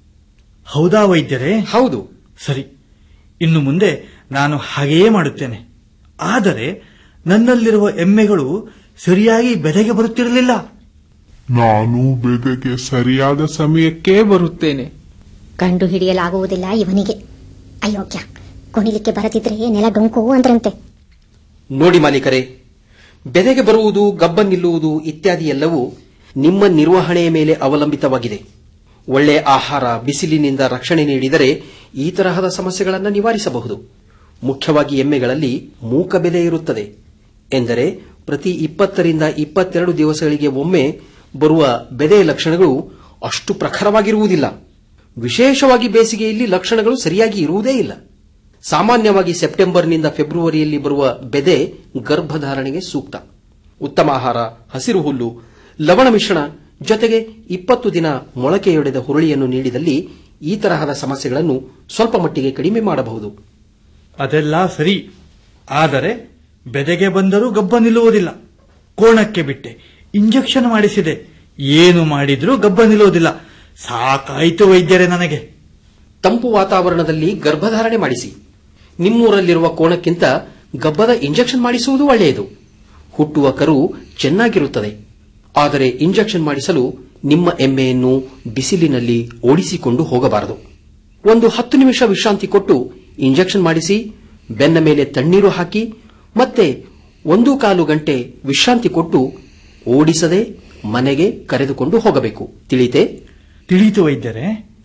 ಹೌದಾ ವೈದ್ಯರೇ ಹೌದು ಸರಿ ಇನ್ನು ಮುಂದೆ ನಾನು ಹಾಗೆಯೇ ಮಾಡುತ್ತೇನೆ ಆದರೆ ನನ್ನಲ್ಲಿರುವ ಎಮ್ಮೆಗಳು ಸರಿಯಾಗಿ ಬೆದೆಗೆ ಬರುತ್ತಿರಲಿಲ್ಲ ನಾನು ಬೆದಗೆ ಸರಿಯಾದ ಸಮಯಕ್ಕೆ ಬರುತ್ತೇನೆ ಕಂಡು ಹಿಡಿಯಲಾಗುವುದಿಲ್ಲ ಇವನಿಗೆ ಅಯೋಗ್ಯ ಕುಣಿಲಿಕ್ಕೆ ಬರದಿದ್ರೆ ನೆಲ ಡೊಂಕು ಅಂದ್ರಂತೆ ನೋಡಿ ಮಾಲೀಕರೇ ಬೆದೆಗೆ ಬರುವುದು ಗಬ್ಬ ನಿಲ್ಲುವುದು ಇತ್ಯಾದಿ ಎಲ್ಲವೂ ನಿಮ್ಮ ನಿರ್ವಹಣೆಯ ಮೇಲೆ ಅವಲಂಬಿತವಾಗಿದೆ ಒಳ್ಳೆ ಆಹಾರ ಬಿಸಿಲಿನಿಂದ ರಕ್ಷಣೆ ನೀಡಿದರೆ ಈ ತರಹದ ಸಮಸ್ಯೆಗಳನ್ನು ನಿವಾರಿಸಬಹುದು ಮುಖ್ಯವಾಗಿ ಎಮ್ಮೆಗಳಲ್ಲಿ ಮೂಕ ಬೆದೆ ಇರುತ್ತದೆ ಎಂದರೆ ಪ್ರತಿ ಇಪ್ಪತ್ತರಿಂದ ಇಪ್ಪತ್ತೆರಡು ದಿವಸಗಳಿಗೆ ಒಮ್ಮೆ ಬರುವ ಬೆದೆಯ ಲಕ್ಷಣಗಳು ಅಷ್ಟು ಪ್ರಖರವಾಗಿರುವುದಿಲ್ಲ ವಿಶೇಷವಾಗಿ ಬೇಸಿಗೆಯಲ್ಲಿ ಲಕ್ಷಣಗಳು ಸರಿಯಾಗಿ ಇರುವುದೇ ಇಲ್ಲ ಸಾಮಾನ್ಯವಾಗಿ ಸೆಪ್ಟೆಂಬರ್ನಿಂದ ಫೆಬ್ರವರಿಯಲ್ಲಿ ಬರುವ ಬೆದೆ ಗರ್ಭಧಾರಣೆಗೆ ಸೂಕ್ತ ಉತ್ತಮ ಆಹಾರ ಹಸಿರು ಹುಲ್ಲು ಲವಣ ಮಿಶ್ರಣ ಜೊತೆಗೆ ಇಪ್ಪತ್ತು ದಿನ ಮೊಳಕೆಯೊಡೆದ ಹುರುಳಿಯನ್ನು ನೀಡಿದಲ್ಲಿ ಈ ತರಹದ ಸಮಸ್ಯೆಗಳನ್ನು ಸ್ವಲ್ಪ ಮಟ್ಟಿಗೆ ಕಡಿಮೆ ಮಾಡಬಹುದು ಅದೆಲ್ಲ ಸರಿ ಆದರೆ ಬೆದೆಗೆ ಬಂದರೂ ಗಬ್ಬ ನಿಲ್ಲುವುದಿಲ್ಲ ಕೋಣಕ್ಕೆ ಬಿಟ್ಟೆ ಇಂಜೆಕ್ಷನ್ ಮಾಡಿಸಿದೆ ಏನು ಮಾಡಿದ್ರೂ ಗಬ್ಬ ನಿಲ್ಲುವುದಿಲ್ಲ ಸಾಕಾಯಿತು ವೈದ್ಯರೇ ನನಗೆ ತಂಪು ವಾತಾವರಣದಲ್ಲಿ ಗರ್ಭಧಾರಣೆ ಮಾಡಿಸಿ ನಿಮ್ಮೂರಲ್ಲಿರುವ ಕೋಣಕ್ಕಿಂತ ಗಬ್ಬದ ಇಂಜೆಕ್ಷನ್ ಮಾಡಿಸುವುದು ಒಳ್ಳೆಯದು ಹುಟ್ಟುವ ಕರು ಚೆನ್ನಾಗಿರುತ್ತದೆ ಆದರೆ ಇಂಜೆಕ್ಷನ್ ಮಾಡಿಸಲು ನಿಮ್ಮ ಎಮ್ಮೆಯನ್ನು ಬಿಸಿಲಿನಲ್ಲಿ ಓಡಿಸಿಕೊಂಡು ಹೋಗಬಾರದು ಒಂದು ಹತ್ತು ನಿಮಿಷ ವಿಶ್ರಾಂತಿ ಕೊಟ್ಟು ಇಂಜೆಕ್ಷನ್ ಮಾಡಿಸಿ ಬೆನ್ನ ಮೇಲೆ ತಣ್ಣೀರು ಹಾಕಿ ಮತ್ತೆ ಒಂದು ಕಾಲು ಗಂಟೆ ವಿಶ್ರಾಂತಿ ಕೊಟ್ಟು ಓಡಿಸದೆ ಮನೆಗೆ ಕರೆದುಕೊಂಡು ಹೋಗಬೇಕು ತಿಳಿತೆ ತಿಳಿಯಿತು ವೈದ್ಯರೇ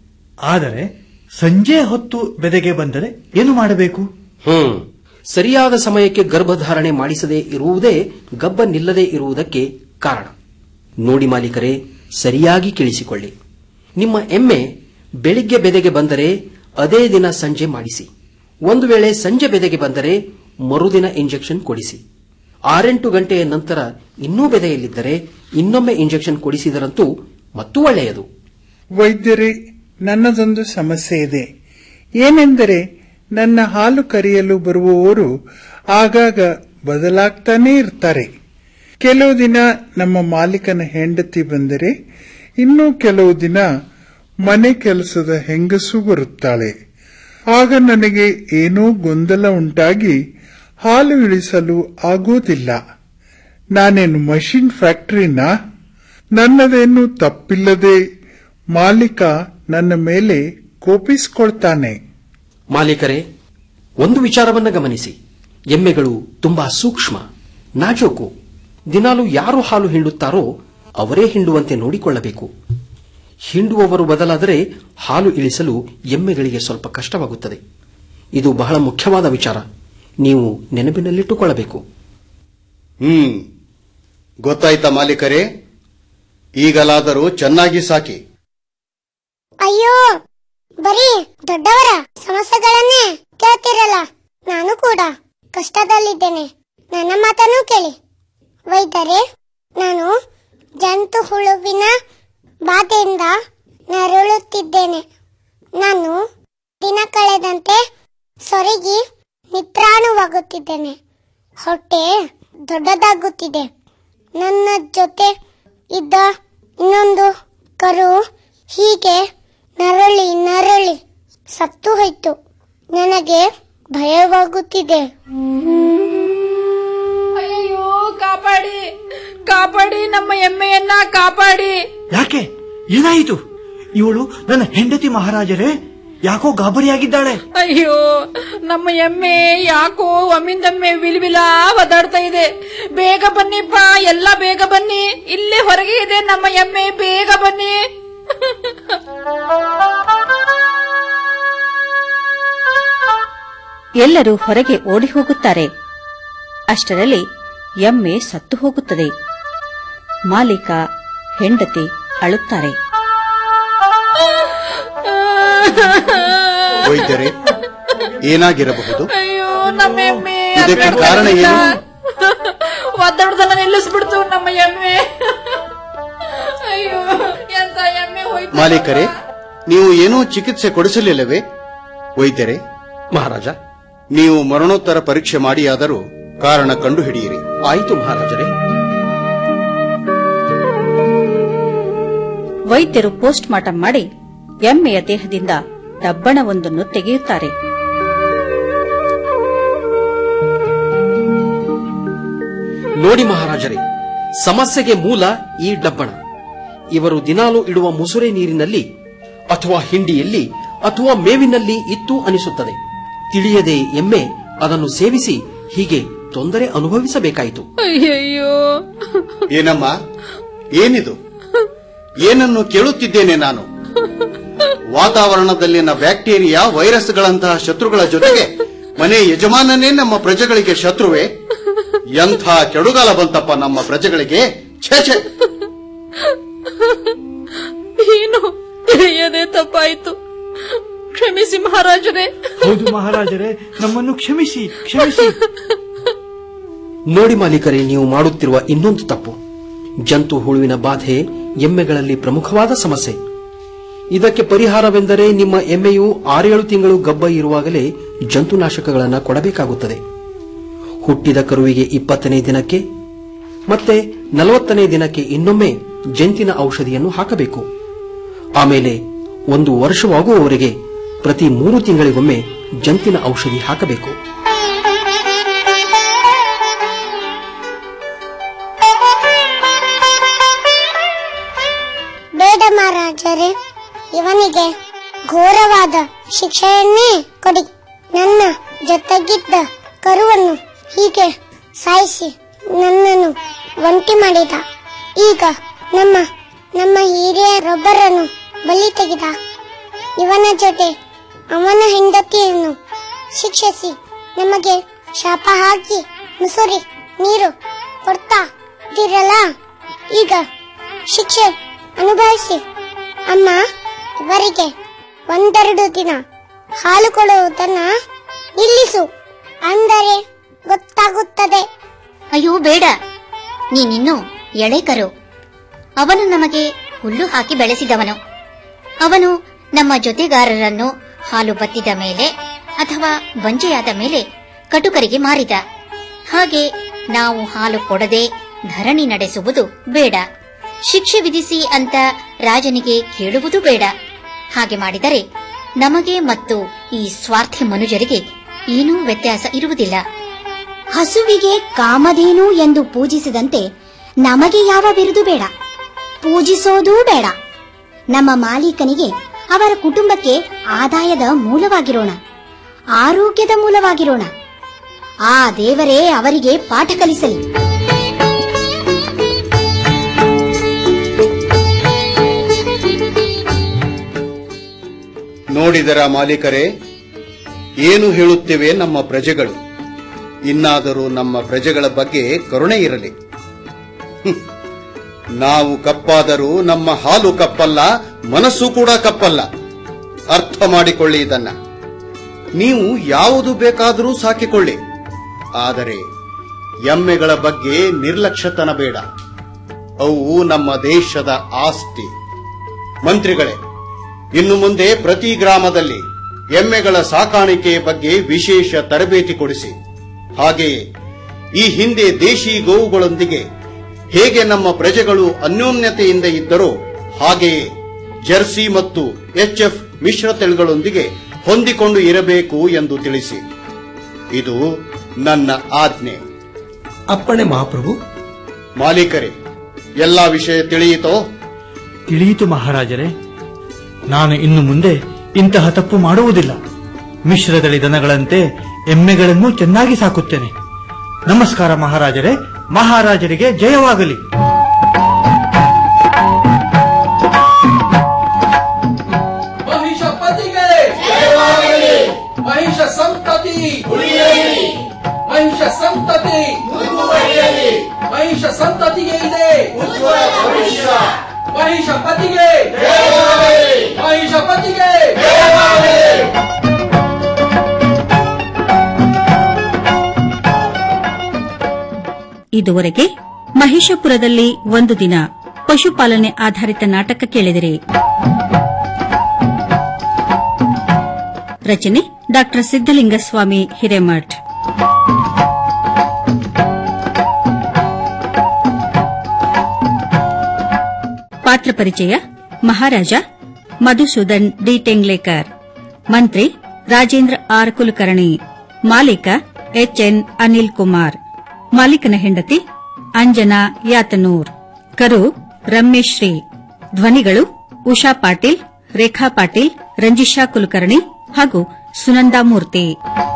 ಆದರೆ ಸಂಜೆ ಹೊತ್ತು ಬೆದೆಗೆ ಬಂದರೆ ಏನು ಮಾಡಬೇಕು ಹ್ಮ್ ಸರಿಯಾದ ಸಮಯಕ್ಕೆ ಗರ್ಭಧಾರಣೆ ಮಾಡಿಸದೇ ಇರುವುದೇ ಗಬ್ಬ ನಿಲ್ಲದೆ ಇರುವುದಕ್ಕೆ ಕಾರಣ ನೋಡಿ ಮಾಲೀಕರೇ ಸರಿಯಾಗಿ ಕೇಳಿಸಿಕೊಳ್ಳಿ ನಿಮ್ಮ ಎಮ್ಮೆ ಬೆಳಿಗ್ಗೆ ಬೆದೆಗೆ ಬಂದರೆ ಅದೇ ದಿನ ಸಂಜೆ ಮಾಡಿಸಿ ಒಂದು ವೇಳೆ ಸಂಜೆ ಬೆದೆಗೆ ಬಂದರೆ ಮರುದಿನ ಇಂಜೆಕ್ಷನ್ ಕೊಡಿಸಿ ಆರೆಂಟು ಗಂಟೆಯ ನಂತರ ಇನ್ನೂ ಬೆದೆಯಲ್ಲಿದ್ದರೆ ಇನ್ನೊಮ್ಮೆ ಇಂಜೆಕ್ಷನ್ ಕೊಡಿಸಿದರಂತೂ ಮತ್ತೂ ಒಳ್ಳೆಯದು ವೈದ್ಯರೇ ನನ್ನದೊಂದು ಸಮಸ್ಯೆ ಇದೆ ಏನೆಂದರೆ ನನ್ನ ಹಾಲು ಕರೆಯಲು ಬರುವವರು ಆಗಾಗ ಬದಲಾಗ್ತಾನೇ ಇರ್ತಾರೆ ಕೆಲವು ದಿನ ನಮ್ಮ ಮಾಲೀಕನ ಹೆಂಡತಿ ಬಂದರೆ ಇನ್ನು ಕೆಲವು ದಿನ ಮನೆ ಕೆಲಸದ ಹೆಂಗಸು ಬರುತ್ತಾಳೆ ಆಗ ನನಗೆ ಏನೋ ಗೊಂದಲ ಉಂಟಾಗಿ ಹಾಲು ಇಳಿಸಲು ಆಗೋದಿಲ್ಲ ನಾನೇನು ಮಷಿನ್ ಫ್ಯಾಕ್ಟರಿನಾ ನನ್ನದೇನು ತಪ್ಪಿಲ್ಲದೆ ಮಾಲೀಕ ನನ್ನ ಮೇಲೆ ಕೋಪಿಸಿಕೊಳ್ತಾನೆ ಮಾಲೀಕರೇ ಒಂದು ವಿಚಾರವನ್ನ ಗಮನಿಸಿ ಎಮ್ಮೆಗಳು ತುಂಬಾ ಸೂಕ್ಷ್ಮ ನಾಜೂಕು ದಿನಾಲು ಯಾರು ಹಾಲು ಹಿಂಡುತ್ತಾರೋ ಅವರೇ ಹಿಂಡುವಂತೆ ನೋಡಿಕೊಳ್ಳಬೇಕು ಹಿಂಡುವವರು ಬದಲಾದರೆ ಹಾಲು ಇಳಿಸಲು ಎಮ್ಮೆಗಳಿಗೆ ಸ್ವಲ್ಪ ಕಷ್ಟವಾಗುತ್ತದೆ ಇದು ಬಹಳ ಮುಖ್ಯವಾದ ವಿಚಾರ ನೀವು ನೆನಪಿನಲ್ಲಿಟ್ಟುಕೊಳ್ಳಬೇಕು ಹ್ಮ್ ಗೊತ್ತಾಯ್ತಾ ಮಾಲೀಕರೇ ಈಗಲಾದರೂ ಚೆನ್ನಾಗಿ ಸಾಕಿ ಅಯ್ಯೋ ಬರೀ ದೊಡ್ಡವರ ಸಮಸ್ಯೆಗಳನ್ನೇ ಕೇಳ್ತಿರಲ್ಲ ನಾನು ಕೂಡ ಕಷ್ಟದಲ್ಲಿದ್ದೇನೆ ನನ್ನ ಮಾತನ್ನು ಕೇಳಿ ವೈದ್ಯರೇ ನಾನು ಜಂತು ಹುಳುವಿನ ಬಾಧೆಯಿಂದ ನರಳುತ್ತಿದ್ದೇನೆ ನಾನು ದಿನ ಕಳೆದಂತೆ ಸೊರಗಿ ನಿತ್ರಾಣವಾಗುತ್ತಿದ್ದೇನೆ ಹೊಟ್ಟೆ ದೊಡ್ಡದಾಗುತ್ತಿದೆ ನನ್ನ ಜೊತೆ ಇದ್ದ ಇನ್ನೊಂದು ಕರು ಹೀಗೆ ನರಳಿ ನರಳಿ ಸತ್ತು ಹೋಯ್ತು ನನಗೆ ಭಯವಾಗುತ್ತಿದೆ ಅಯ್ಯೋ ಕಾಪಾಡಿ ಕಾಪಾಡಿ ನಮ್ಮ ಎಮ್ಮೆಯನ್ನ ಕಾಪಾಡಿ ಯಾಕೆ ಏನಾಯಿತು ಇವಳು ನನ್ನ ಹೆಂಡತಿ ಮಹಾರಾಜರೇ ಯಾಕೋ ಗಾಬರಿಯಾಗಿದ್ದಾಳೆ ಅಯ್ಯೋ ನಮ್ಮ ಎಮ್ಮೆ ಯಾಕೋ ಒಮ್ಮಿಂದೊಮ್ಮೆ ವಿಲ್ವಿಲ ಒದಾಡ್ತಾ ಇದೆ ಬೇಗ ಬನ್ನಿಪ್ಪ ಎಲ್ಲ ಬೇಗ ಬನ್ನಿ ಇಲ್ಲೇ ಹೊರಗೆ ಇದೆ ನಮ್ಮ ಎಮ್ಮೆ ಬೇಗ ಬನ್ನಿ ಎಲ್ಲರೂ ಹೊರಗೆ ಓಡಿ ಹೋಗುತ್ತಾರೆ ಅಷ್ಟರಲ್ಲಿ ಎಮ್ಮೆ ಸತ್ತು ಹೋಗುತ್ತದೆ ಮಾಲೀಕ ಹೆಂಡತಿ ಅಳುತ್ತಾರೆ ವೈದ್ಯರೇ ಏನಾಗಿರಬಹುದು ಅಯ್ಯೋ ನಮ್ಮ ಎಮ್ಮೆ ಇದಕ್ಕೆ ಕಾರಣ ಏನು ಒದ್ದಾಡ್ದನ್ನ ನಿಲ್ಲಿಸ್ಬಿಡ್ತು ನಮ್ಮ ಎಮ್ಮೆ ಅಯ್ಯೋ ಎಂತ ಎಮ್ಮೆ ಹೋಯ್ತು ಮಾಲೀಕರೇ ನೀವು ಏನೂ ಚಿಕಿತ್ಸೆ ಕೊಡಿಸಲಿಲ್ಲವೇ ವೈದ್ಯರೇ ಮಹಾರಾಜ ನೀವು ಮರಣೋತ್ತರ ಪರೀಕ್ಷೆ ಮಾಡಿಯಾದರೂ ಕಾರಣ ಕಂಡುಹಿಡಿಯಿರಿ ಆಯಿತು ಮಹಾರಾಜರೇ ವೈದ್ಯರು ಪೋಸ್ಟ್ ಮಾರ್ಟಂ ಮಾಡಿ ಎಮ್ಮೆಯ ದೇಹದಿಂದ ಡಬ್ಬಣವೊಂದನ್ನು ತೆಗೆಯುತ್ತಾರೆ ನೋಡಿ ಮಹಾರಾಜರೇ ಸಮಸ್ಯೆಗೆ ಮೂಲ ಈ ಡಬ್ಬಣ ಇವರು ದಿನಾಲು ಇಡುವ ಮುಸುರೆ ನೀರಿನಲ್ಲಿ ಅಥವಾ ಹಿಂಡಿಯಲ್ಲಿ ಅಥವಾ ಮೇವಿನಲ್ಲಿ ಇತ್ತು ಅನಿಸುತ್ತದೆ ತಿಳಿಯದೆ ಎಮ್ಮೆ ಅದನ್ನು ಸೇವಿಸಿ ಹೀಗೆ ತೊಂದರೆ ಅನುಭವಿಸಬೇಕಾಯಿತು ಅಯ್ಯಯ್ಯೋ ಏನಮ್ಮ ಏನಿದು ಏನನ್ನು ಕೇಳುತ್ತಿದ್ದೇನೆ ನಾನು ವಾತಾವರಣದಲ್ಲಿನ ಬ್ಯಾಕ್ಟೀರಿಯಾ ವೈರಸ್ಗಳಂತಹ ಶತ್ರುಗಳ ಜೊತೆಗೆ ಮನೆ ಯಜಮಾನನೇ ನಮ್ಮ ಪ್ರಜೆಗಳಿಗೆ ಶತ್ರುವೆ ಎಂಥ ಕೆಡುಗಾಲ ಬಂತಪ್ಪ ನಮ್ಮ ಪ್ರಜೆಗಳಿಗೆ ಛೇ ಛೇ ಏನು ತಿಳಿಯದೆ ತಪ್ಪಾಯ್ತು ಕ್ಷಮಿಸಿ ಮಹಾರಾಜರೇ ಹೌದು ಮಹಾರಾಜರೇ ನಮ್ಮನ್ನು ಕ್ಷಮಿಸಿ ಕ್ಷಮಿಸಿ ನೋಡಿ ಮಾಲೀಕರೇ ನೀವು ಮಾಡುತ್ತಿರುವ ಇನ್ನೊಂದು ತಪ್ಪು ಜಂತು ಹುಳುವಿನ ಬಾಧೆ ಎಮ್ಮೆಗಳಲ್ಲಿ ಪ್ರಮುಖವಾದ ಸಮಸ್ಯೆ ಇದಕ್ಕೆ ಪರಿಹಾರವೆಂದರೆ ನಿಮ್ಮ ಎಮ್ಮೆಯು ಆರೇಳು ತಿಂಗಳು ಗಬ್ಬ ಇರುವಾಗಲೇ ಜಂತುನಾಶಕಗಳನ್ನು ಕೊಡಬೇಕಾಗುತ್ತದೆ ಹುಟ್ಟಿದ ಕರುವಿಗೆ ಇಪ್ಪತ್ತನೇ ದಿನಕ್ಕೆ ಮತ್ತೆ ನಲವತ್ತನೇ ದಿನಕ್ಕೆ ಇನ್ನೊಮ್ಮೆ ಜಂತಿನ ಔಷಧಿಯನ್ನು ಹಾಕಬೇಕು ಆಮೇಲೆ ಒಂದು ವರ್ಷವಾಗುವವರೆಗೆ ಪ್ರತಿ ಮೂರು ತಿಂಗಳಿಗೊಮ್ಮೆ ಜಂತಿನ ಔಷಧಿ ಹಾಕಬೇಕು ಬೇಡ ಮಹಾರಾಜರೇ ಇವನಿಗೆ ಘೋರವಾದ ಶಿಕ್ಷೆಯನ್ನೇ ಕೊಡಿ ನನ್ನ ಜೊತೆಗಿದ್ದ ಕರುವನ್ನು ಹೀಗೆ ಸಾಯಿಸಿ ನನ್ನನ್ನು ಒಂಟಿ ಮಾಡಿದ ಈಗ ನಮ್ಮ ನಮ್ಮ ಹಿರಿಯರೊಬ್ಬರನ್ನು ಬಲಿ ತೆಗೆದ ಇವನ ಜೊತೆ ಅವನ ಹೆಂಡತಿಯನ್ನು ಶಿಕ್ಷಿಸಿ ನಮಗೆ ಶಾಪ ಹಾಕಿ ಮುಸುರಿ ನೀರು ಕೊಡ್ತಾ ಇದ್ದೀರಲ್ಲ ಈಗ ಶಿಕ್ಷೆ ಅನುಭವಿಸಿ ಅಮ್ಮ ಇವರಿಗೆ ಒಂದೆರಡು ದಿನ ಹಾಲು ಕೊಡುವುದನ್ನ ನಿಲ್ಲಿಸು ಅಂದರೆ ಗೊತ್ತಾಗುತ್ತದೆ ಅಯ್ಯೋ ಬೇಡ ನೀನಿನ್ನೂ ಎಳೆ ಕರು ಅವನು ನಮಗೆ ಹುಲ್ಲು ಹಾಕಿ ಬೆಳೆಸಿದವನು ಅವನು ನಮ್ಮ ಜೊತೆಗಾರರನ್ನು ಹಾಲು ಬತ್ತಿದ ಮೇಲೆ ಅಥವಾ ಬಂಜೆಯಾದ ಮೇಲೆ ಕಟುಕರಿಗೆ ಮಾರಿದ ಹಾಗೆ ನಾವು ಹಾಲು ಕೊಡದೆ ಧರಣಿ ನಡೆಸುವುದು ಬೇಡ ಶಿಕ್ಷೆ ವಿಧಿಸಿ ಅಂತ ರಾಜನಿಗೆ ಕೇಳುವುದು ಬೇಡ ಹಾಗೆ ಮಾಡಿದರೆ ನಮಗೆ ಮತ್ತು ಈ ಸ್ವಾರ್ಥಿ ಮನುಜರಿಗೆ ಏನೂ ವ್ಯತ್ಯಾಸ ಇರುವುದಿಲ್ಲ ಹಸುವಿಗೆ ಕಾಮಧೇನು ಎಂದು ಪೂಜಿಸಿದಂತೆ ನಮಗೆ ಯಾವ ಬಿರುದು ಬೇಡ ಪೂಜಿಸೋದೂ ಬೇಡ ನಮ್ಮ ಮಾಲೀಕನಿಗೆ ಅವರ ಕುಟುಂಬಕ್ಕೆ ಆದಾಯದ ಮೂಲವಾಗಿರೋಣ ಆರೋಗ್ಯದ ಮೂಲವಾಗಿರೋಣ ಆ ದೇವರೇ ಅವರಿಗೆ ಪಾಠ ಕಲಿಸಲಿ ನೋಡಿದರ ಮಾಲೀಕರೇ ಏನು ಹೇಳುತ್ತಿವೆ ನಮ್ಮ ಪ್ರಜೆಗಳು ಇನ್ನಾದರೂ ನಮ್ಮ ಪ್ರಜೆಗಳ ಬಗ್ಗೆ ಕರುಣೆ ಇರಲಿ ಹ್ಮ್. ನಾವು ಕಪ್ಪಾದರೂ ನಮ್ಮ ಹಾಲು ಕಪ್ಪಲ್ಲ ಮನಸ್ಸು ಕೂಡ ಕಪ್ಪಲ್ಲ ಅರ್ಥ ಮಾಡಿಕೊಳ್ಳಿ ಇದನ್ನ ನೀವು ಯಾವುದು ಬೇಕಾದರೂ ಸಾಕಿಕೊಳ್ಳಿ ಆದರೆ ಎಮ್ಮೆಗಳ ಬಗ್ಗೆ ನಿರ್ಲಕ್ಷ್ಯತನ ಬೇಡ ಅವು ನಮ್ಮ ದೇಶದ ಆಸ್ತಿ ಮಂತ್ರಿಗಳೇ ಇನ್ನು ಮುಂದೆ ಪ್ರತಿ ಗ್ರಾಮದಲ್ಲಿ ಎಮ್ಮೆಗಳ ಸಾಕಾಣಿಕೆ ಬಗ್ಗೆ ವಿಶೇಷ ತರಬೇತಿ ಕೊಡಿಸಿ ಹಾಗೆಯೇ ಈ ಹಿಂದೆ ದೇಶಿ ಗೋವುಗಳೊಂದಿಗೆ ಹೇಗೆ ನಮ್ಮ ಪ್ರಜೆಗಳು ಅನ್ಯೋನ್ಯತೆಯಿಂದ ಇದ್ದರೋ ಹಾಗೆಯೇ ಜರ್ಸಿ ಮತ್ತು ಎಚ್ಎಫ್ ಮಿಶ್ರ ತಳಿಗಳೊಂದಿಗೆ ಹೊಂದಿಕೊಂಡು ಇರಬೇಕು ಎಂದು ತಿಳಿಸಿ ಇದು ನನ್ನ ಆಜ್ಞೆ ಅಪ್ಪಣೆ ಮಹಾಪ್ರಭು ಮಾಲೀಕರೇ ಎಲ್ಲಾ ವಿಷಯ ತಿಳಿಯಿತೋ ತಿಳಿಯಿತು ಮಹಾರಾಜರೇ ನಾನು ಇನ್ನು ಮುಂದೆ ಇಂತಹ ತಪ್ಪು ಮಾಡುವುದಿಲ್ಲ ಮಿಶ್ರದಳಿ ದನಗಳಂತೆ ಎಮ್ಮೆಗಳನ್ನು ಚೆನ್ನಾಗಿ ಸಾಕುತ್ತೇನೆ ನಮಸ್ಕಾರ ಮಹಾರಾಜರೇ ಮಹಾರಾಜರಿಗೆ ಜಯವಾಗಲಿ ಮಹಿಷಪತಿಗೆ ಜಯವಾಗಲಿ ಮಹಿಷ ಸಂತತಿ ಉಳಿಯಲಿ ಮಹಿಷ ಸಂತತಿ ಮುಂದುವರಿಯಲಿ ಮಹಿಷ ಸಂತತಿಗೆ ಇದೆ ಉಜ್ವಲ ಭವಿಷ್ಯ ಮಹಿಷಪತಿಗೆ ಜಯವಾಗಲಿ ಮಹಿಷಪತಿಗೆ ಜಯವಾಗಲಿ ಇದುವರೆಗೆ ಮಹಿಷಪುರದಲ್ಲಿ ಒಂದು ದಿನ ಪಶುಪಾಲನೆ ಆಧಾರಿತ ನಾಟಕ ಕೇಳಿದಿರಿ ರಚನೆ ಡಾ ಸಿದ್ದಲಿಂಗಸ್ವಾಮಿ ಹಿರೇಮಠ್ ಪಾತ್ರ ಪರಿಚಯ ಮಹಾರಾಜ ಮಧುಸೂದನ್ ಡಿ ಟೆಂಗ್ಲೇಕರ್ ಮಂತ್ರಿ ರಾಜೇಂದ್ರ ಆರ್ ಕುಲಕರ್ಣಿ ಮಾಲೀಕ ಎಚ್ಎನ್ ಅನಿಲ್ ಕುಮಾರ್ ಮಾಲೀಕನ ಹೆಂಡತಿ ಅಂಜನಾ ಯಾತನೂರ್ ಕರು ರಮೇಶ್ ಶ್ರೀ ಧ್ವನಿಗಳು ಉಷಾ ಪಾಟೀಲ್ ರೇಖಾ ಪಾಟೀಲ್ ರಂಜಿಶಾ ಕುಲಕರ್ಣಿ ಹಾಗೂ ಸುನಂದಾ ಮೂರ್ತಿ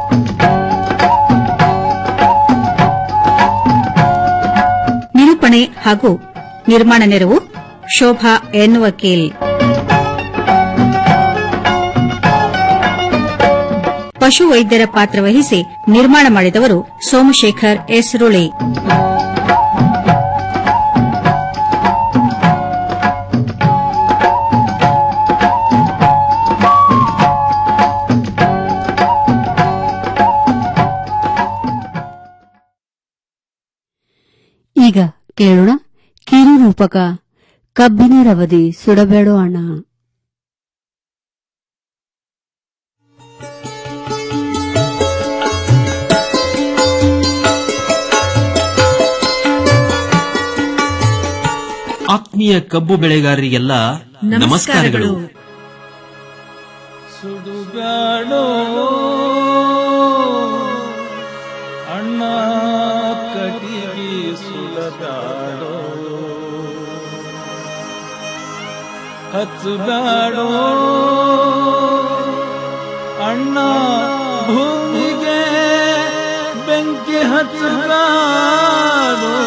ನಿರೂಪಣೆ ಹಾಗೂ ನಿರ್ಮಾಣ ನೆರವು ಶೋಭಾ ಎನ್ ವಕೀಲ್ ಪಶು ವೈದ್ಯರ ಪಾತ್ರ ವಹಿಸಿ ನಿರ್ಮಾಣ ಮಾಡಿದವರು ಸೋಮಶೇಖರ್ ಎಸ್ ರುಳಿ ಈಗ ಕೇಳೋಣ ಕಿರು ರೂಪಕ ಕಬ್ಬಿನ ರವದಿ ಸುಡಬೇಡೋ ಅಣ್ಣ ಆತ್ಮೀಯ ಕಬ್ಬು ಬೆಳೆಗಾರರಿಗೆಲ್ಲ ನಮಸ್ಕಾರಗಳು ಸುಡುಗಾಡೋ ಅಣ್ಣ ಕಟಿಗೆ ಸುಲಗಾಡೋ ಹಚ್ಚುಗಾಡೋ ಅಣ್ಣ ಭೂಮಿಗೆ ಬೆಂಕಿ ಹಚ್ಚುಗಾಡೋ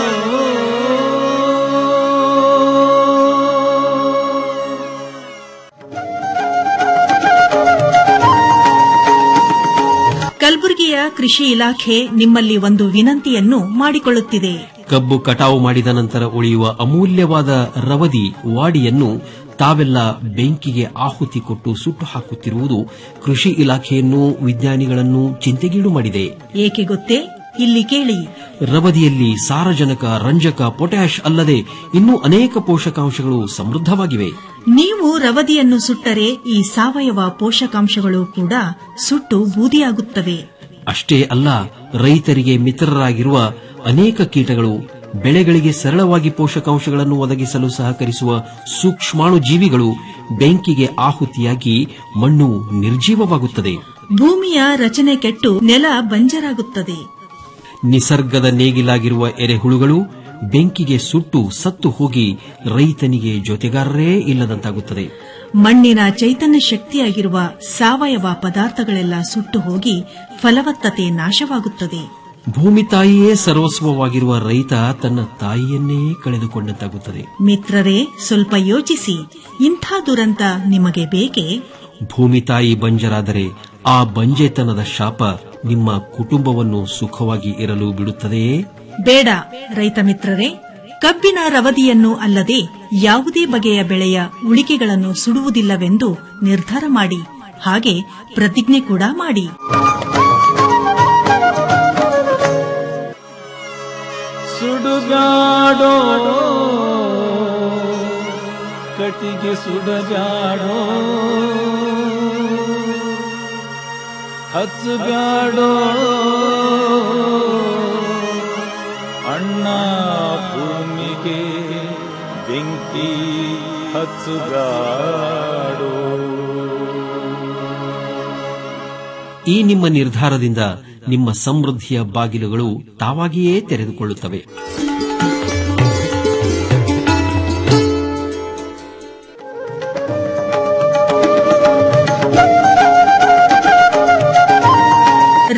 ಕಲಬುರಗಿಯ ಕೃಷಿ ಇಲಾಖೆ ನಿಮ್ಮಲ್ಲಿ ಒಂದು ವಿನಂತಿಯನ್ನು ಮಾಡಿಕೊಳ್ಳುತ್ತಿದೆ ಕಬ್ಬು ಕಟಾವು ಮಾಡಿದ ನಂತರ ಉಳಿಯುವ ಅಮೂಲ್ಯವಾದ ರವದಿ ವಾಡಿಯನ್ನು ತಾವೆಲ್ಲ ಬೆಂಕಿಗೆ ಆಹುತಿ ಕೊಟ್ಟು ಸುಟ್ಟು ಹಾಕುತ್ತಿರುವುದು ಕೃಷಿ ಇಲಾಖೆಯನ್ನು ವಿಜ್ಞಾನಿಗಳನ್ನು ಚಿಂತೆಗೀಡು ಮಾಡಿದೆ ಏಕೆ ಗೊತ್ತೇ ಇಲ್ಲಿ ಕೇಳಿ ರವದಿಯಲ್ಲಿ ಸಾರಜನಕ ರಂಜಕ ಪೊಟ್ಯಾಷ್ ಅಲ್ಲದೆ ಇನ್ನೂ ಅನೇಕ ಪೋಷಕಾಂಶಗಳು ಸಮೃದ್ಧವಾಗಿವೆ ನೀವು ರವದಿಯನ್ನು ಸುಟ್ಟರೆ ಈ ಸಾವಯವ ಪೋಷಕಾಂಶಗಳು ಕೂಡ ಸುಟ್ಟು ಬೂದಿಯಾಗುತ್ತವೆ ಅಷ್ಟೇ ಅಲ್ಲ ರೈತರಿಗೆ ಮಿತ್ರರಾಗಿರುವ ಅನೇಕ ಕೀಟಗಳು ಬೆಳೆಗಳಿಗೆ ಸರಳವಾಗಿ ಪೋಷಕಾಂಶಗಳನ್ನು ಒದಗಿಸಲು ಸಹಕರಿಸುವ ಸೂಕ್ಷ್ಮಾಣು ಜೀವಿಗಳು ಬೆಂಕಿಗೆ ಆಹುತಿಯಾಗಿ ಮಣ್ಣು ನಿರ್ಜೀವವಾಗುತ್ತದೆ ಭೂಮಿಯ ರಚನೆ ಕೆಟ್ಟು ನೆಲ ಬಂಜರಾಗುತ್ತದೆ ನಿಸರ್ಗದ ನೇಗಿಲಾಗಿರುವ ಎರೆಹುಳುಗಳು ಬೆಂಕಿಗೆ ಸುಟ್ಟು ಸತ್ತು ಹೋಗಿ ರೈತನಿಗೆ ಜೊತೆಗಾರರೇ ಇಲ್ಲದಂತಾಗುತ್ತದೆ ಮಣ್ಣಿನ ಚೈತನ್ಯ ಶಕ್ತಿಯಾಗಿರುವ ಸಾವಯವ ಪದಾರ್ಥಗಳೆಲ್ಲ ಸುಟ್ಟು ಹೋಗಿ ಫಲವತ್ತತೆ ನಾಶವಾಗುತ್ತದೆ ಭೂಮಿ ತಾಯಿಯೇ ಸರ್ವಸ್ವವಾಗಿರುವ ರೈತ ತನ್ನ ತಾಯಿಯನ್ನೇ ಕಳೆದುಕೊಂಡಂತಾಗುತ್ತದೆ ಮಿತ್ರರೇ ಸ್ವಲ್ಪ ಯೋಚಿಸಿ ಇಂಥ ದುರಂತ ನಿಮಗೆ ಬೇಕೇ ಭೂಮಿ ತಾಯಿ ಬಂಜರಾದರೆ ಆ ಬಂಜೆತನದ ಶಾಪ ನಿಮ್ಮ ಕುಟುಂಬವನ್ನು ಸುಖವಾಗಿ ಇರಲು ಬಿಡುತ್ತದೆಯೇ ಬೇಡ ರೈತ ಮಿತ್ರರೇ ಕಬ್ಬಿನ ರವದಿಯನ್ನು ಅಲ್ಲದೆ ಯಾವುದೇ ಬಗೆಯ ಬೆಳೆಯ ಉಳಿಕೆಗಳನ್ನು ಸುಡುವುದಿಲ್ಲವೆಂದು ನಿರ್ಧಾರ ಮಾಡಿ ಹಾಗೆ ಪ್ರತಿಜ್ಞೆ ಕೂಡ ಮಾಡಿ ಸುಡುಗಾಡೋ ಕಟಿಗೆ ಸುಡಗಾಡೋ ಹಚ್ಚುಗಾಡೋ ಅಣ್ಣ ಭೂಮಿಗೆ ಬೆಂಕಿ ಹಚ್ಚುಗಾಡೋ ಈ ನಿಮ್ಮ ನಿರ್ಧಾರದಿಂದ ನಿಮ್ಮ ಸಮೃದ್ಧಿಯ ಬಾಗಿಲುಗಳು ತಾವಾಗಿಯೇ ತೆರೆದುಕೊಳ್ಳುತ್ತವೆ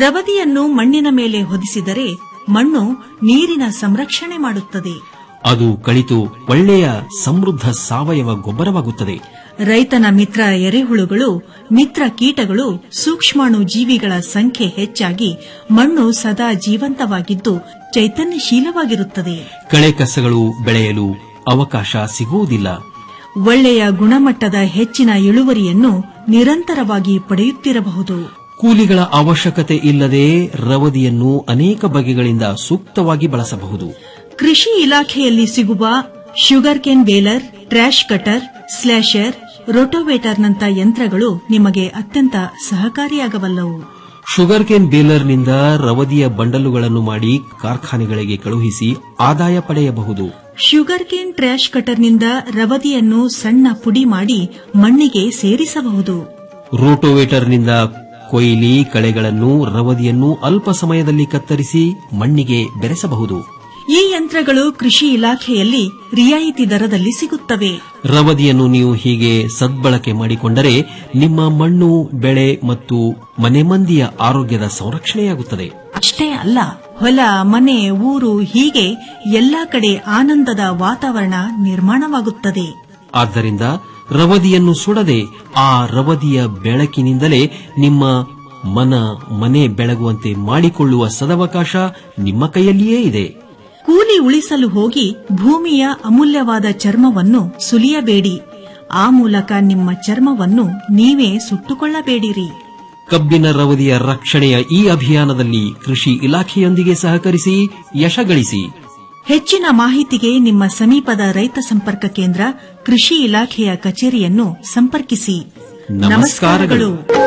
ರವದಿಯನ್ನು ಮಣ್ಣಿನ ಮೇಲೆ ಹೊದಿಸಿದರೆ ಮಣ್ಣು ನೀರಿನ ಸಂರಕ್ಷಣೆ ಮಾಡುತ್ತದೆ ಅದು ಕಳಿತು ಒಳ್ಳೆಯ ಸಮೃದ್ಧ ಸಾವಯವ ಗೊಬ್ಬರವಾಗುತ್ತದೆ ರೈತನ ಮಿತ್ರ ಎರೆಹುಳುಗಳು ಮಿತ್ರ ಕೀಟಗಳು ಸೂಕ್ಷ್ಮಾಣು ಜೀವಿಗಳ ಸಂಖ್ಯೆ ಹೆಚ್ಚಾಗಿ ಮಣ್ಣು ಸದಾ ಜೀವಂತವಾಗಿದ್ದು ಚೈತನ್ಯಶೀಲವಾಗಿರುತ್ತದೆ ಕಳೆ ಕಸಗಳು ಬೆಳೆಯಲು ಅವಕಾಶ ಸಿಗುವುದಿಲ್ಲ ಒಳ್ಳೆಯ ಗುಣಮಟ್ಟದ ಹೆಚ್ಚಿನ ಇಳುವರಿಯನ್ನು ನಿರಂತರವಾಗಿ ಪಡೆಯುತ್ತಿರಬಹುದು ಕೂಲಿಗಳ ಅವಶ್ಯಕತೆ ಇಲ್ಲದೆ ರವದಿಯನ್ನು ಅನೇಕ ಬಗೆಗಳಿಂದ ಸೂಕ್ತವಾಗಿ ಬಳಸಬಹುದು ಕೃಷಿ ಇಲಾಖೆಯಲ್ಲಿ ಸಿಗುವ sugar cane baler trash cutter slasher ರೋಟೋವೇಟರ್ನಂತ ಯಂತ್ರಗಳು ನಿಮಗೆ ಅತ್ಯಂತ ಸಹಕಾರಿಯಾಗಬಲ್ಲವು ಶುಗರ್ ಕೇನ್ ಬೇಲರ್ನಿಂದ ರವದಿಯ ಬಂಡಲುಗಳನ್ನು ಮಾಡಿ ಕಾರ್ಖಾನೆಗಳಿಗೆ ಕಳುಹಿಸಿ ಆದಾಯ ಪಡೆಯಬಹುದು ಶುಗರ್ ಕೇನ್ ಟ್ರ್ಯಾಶ್ ಕಟರ್ನಿಂದ ರವದಿಯನ್ನು ಸಣ್ಣ ಪುಡಿ ಮಾಡಿ ಮಣ್ಣಿಗೆ ಸೇರಿಸಬಹುದು ರೋಟೋವೇಟರ್ನಿಂದ ಕೊಯ್ಲಿ ಕಳೆಗಳನ್ನು ರವದಿಯನ್ನು ಅಲ್ಪ ಸಮಯದಲ್ಲಿ ಕತ್ತರಿಸಿ ಮಣ್ಣಿಗೆ ಬೆರೆಸಬಹುದು ಈ ಯಂತ್ರಗಳು ಕೃಷಿ ಇಲಾಖೆಯಲ್ಲಿ ರಿಯಾಯಿತಿ ದರದಲ್ಲಿ ಸಿಗುತ್ತವೆ ರವದಿಯನ್ನು ನೀವು ಹೀಗೆ ಸದ್ಬಳಕೆ ಮಾಡಿಕೊಂಡರೆ ನಿಮ್ಮ ಮಣ್ಣು ಬೆಳೆ ಮತ್ತು ಮನೆ ಮಂದಿಯ ಆರೋಗ್ಯದ ಸಂರಕ್ಷಣೆಯಾಗುತ್ತದೆ ಅಷ್ಟೇ ಅಲ್ಲ ಹೊಲ ಮನೆ ಊರು ಹೀಗೆ ಎಲ್ಲಾ ಕಡೆ ಆನಂದದ ವಾತಾವರಣ ನಿರ್ಮಾಣವಾಗುತ್ತದೆ ಆದ್ದರಿಂದ ರವದಿಯನ್ನು ಸುಡದೆ ಆ ರವದಿಯ ಬೆಳಕಿನಿಂದಲೇ ನಿಮ್ಮ ಮನ ಮನೆ ಬೆಳಗುವಂತೆ ಮಾಡಿಕೊಳ್ಳುವ ಸದವಕಾಶ ನಿಮ್ಮ ಕೈಯಲ್ಲಿಯೇ ಇದೆ ಕೂಲಿ ಉಳಿಸಲು ಹೋಗಿ ಭೂಮಿಯ ಅಮೂಲ್ಯವಾದ ಚರ್ಮವನ್ನು ಸುಲಿಯಬೇಡಿ ಆ ಮೂಲಕ ನಿಮ್ಮ ಚರ್ಮವನ್ನು ನೀವೇ ಸುಟ್ಟುಕೊಳ್ಳಬೇಡಿರಿ ಕಬ್ಬಿನ ರವದಿಯ ರಕ್ಷಣೆಯ ಈ ಅಭಿಯಾನದಲ್ಲಿ ಕೃಷಿ ಇಲಾಖೆಯೊಂದಿಗೆ ಸಹಕರಿಸಿ ಯಶಗಳಿಸಿ ಹೆಚ್ಚಿನ ಮಾಹಿತಿಗೆ ನಿಮ್ಮ ಸಮೀಪದ ರೈತ ಸಂಪರ್ಕ ಕೇಂದ್ರ ಕೃಷಿ ಇಲಾಖೆಯ ಕಚೇರಿಯನ್ನು ಸಂಪರ್ಕಿಸಿ ನಮಸ್ಕಾರಗಳು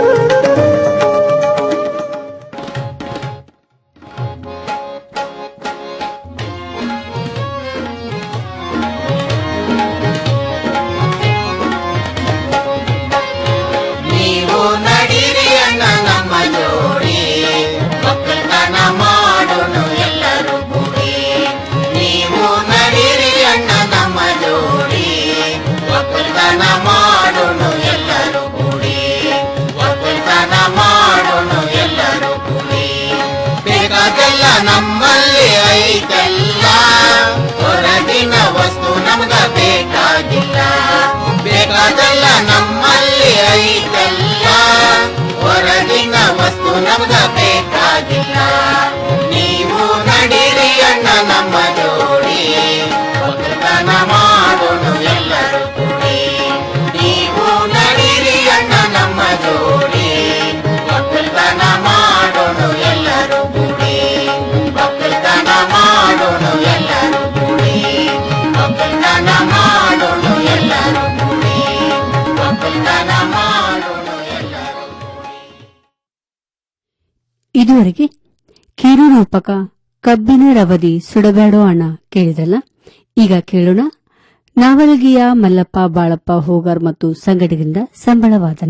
ನೀವು ನಡೀರಿ ಅಣ್ಣ ನಮ್ಮ ಜೋಡಿ ಒಕ್ಕಲ್ತನ ಮಾಡೋಣ ಎಲ್ಲರೂ ಕೂಡಿ ನೀವು ನಡೀರಿ ಅಣ್ಣ ನಮ್ಮ ಜೋಡಿ ಒಕ್ಕಲ್ತನ ಮಾಡೋಣ ಎಲ್ಲರೂ ಕೂಡಿ ಒಕ್ಕಲ್ತನ ಮಾಡೋಣ ಎಲ್ಲರೂ ಕೂಡಿ ಬೇಕಾದೆಲ್ಲ ನಮ್ಮಲ್ಲಿ ಐತೆಲ್ಲ ಹೊರಗಿನ ವಸ್ತು ನಮ್ಗ ಬೇಕಾಗಿಲ್ಲ ಬೇಕಾದೆಲ್ಲ ನಮ್ಮಲ್ಲಿ ಐತೆಲ್ಲ ಹೊರಗಿನ ವಸ್ತು ನಮ್ಗ ಬೇಕಾಗಿಲ್ಲ ನೀವು ನಡೀರಿ ಅಣ್ಣ ನಮ್ಮ ಜೋಡಿ ಒಕ್ಕಲ್ತನ ಮಾಡೋಣ ಎಲ್ಲರೂ ಕೂಡಿ ನೀವು ನಡೀರಿ ಅಣ್ಣ ನಮ್ಮ ಜೋಡಿ ಒಕ್ಕಲ್ತನ ಮಾಡೋಣ ಎಲ್ಲರೂ ಕೂಡಿ ಒಕ್ಕಲ್ತನ ಮಾಡೋಣ ಎಲ್ಲರೂ ಕೂಡಿ ಒಕ್ಕಲ್ತನ ಮಾಡೋಣ ಎಲ್ಲರೂ ಕೂಡಿ ಒಕ್ಕಲ್ತನ ಮಾಡೋಣ ಎಲ್ಲರೂ ಇದುವರೆಗೆ ಕಿರು ರೂಪಕ ಕಬ್ಬಿನ ರವದಿ ಸುಡಬೇಡೋ ಅಣ್ಣ ಕೇಳಿದ್ರಲ್ಲ ಈಗ ಕೇಳೋಣ ನಾವಲಗಿಯ ಮಲ್ಲಪ್ಪ ಬಾಳಪ್ಪ ಹೋಗಾರ್ ಮತ್ತು ಸಂಗಡಿಗರಿಂದ ಸಂಬಳವಾದನ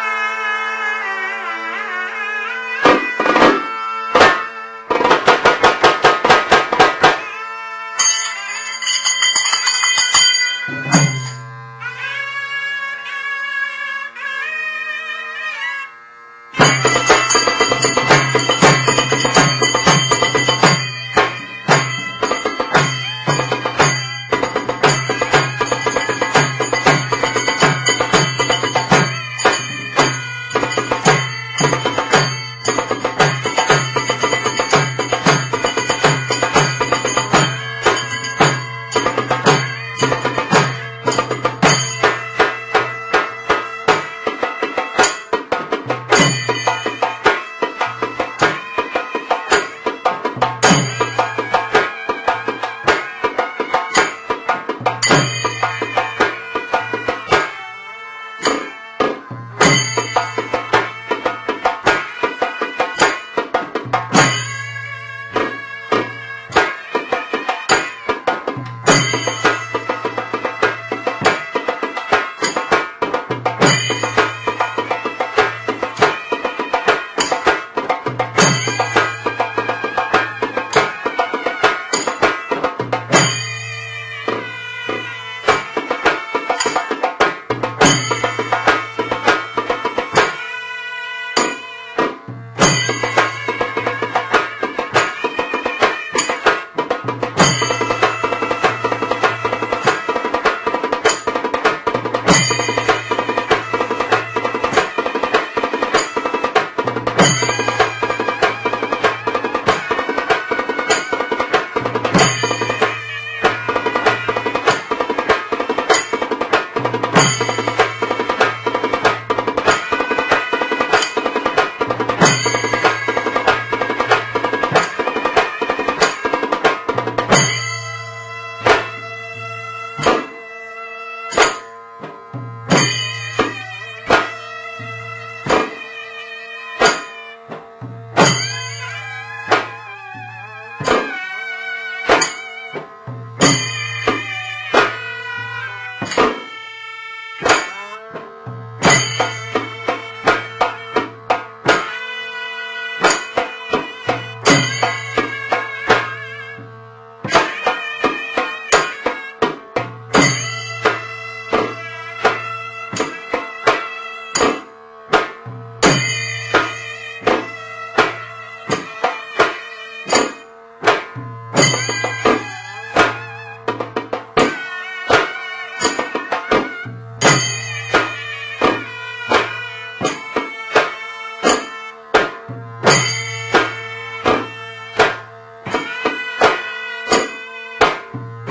ಿ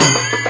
ಿ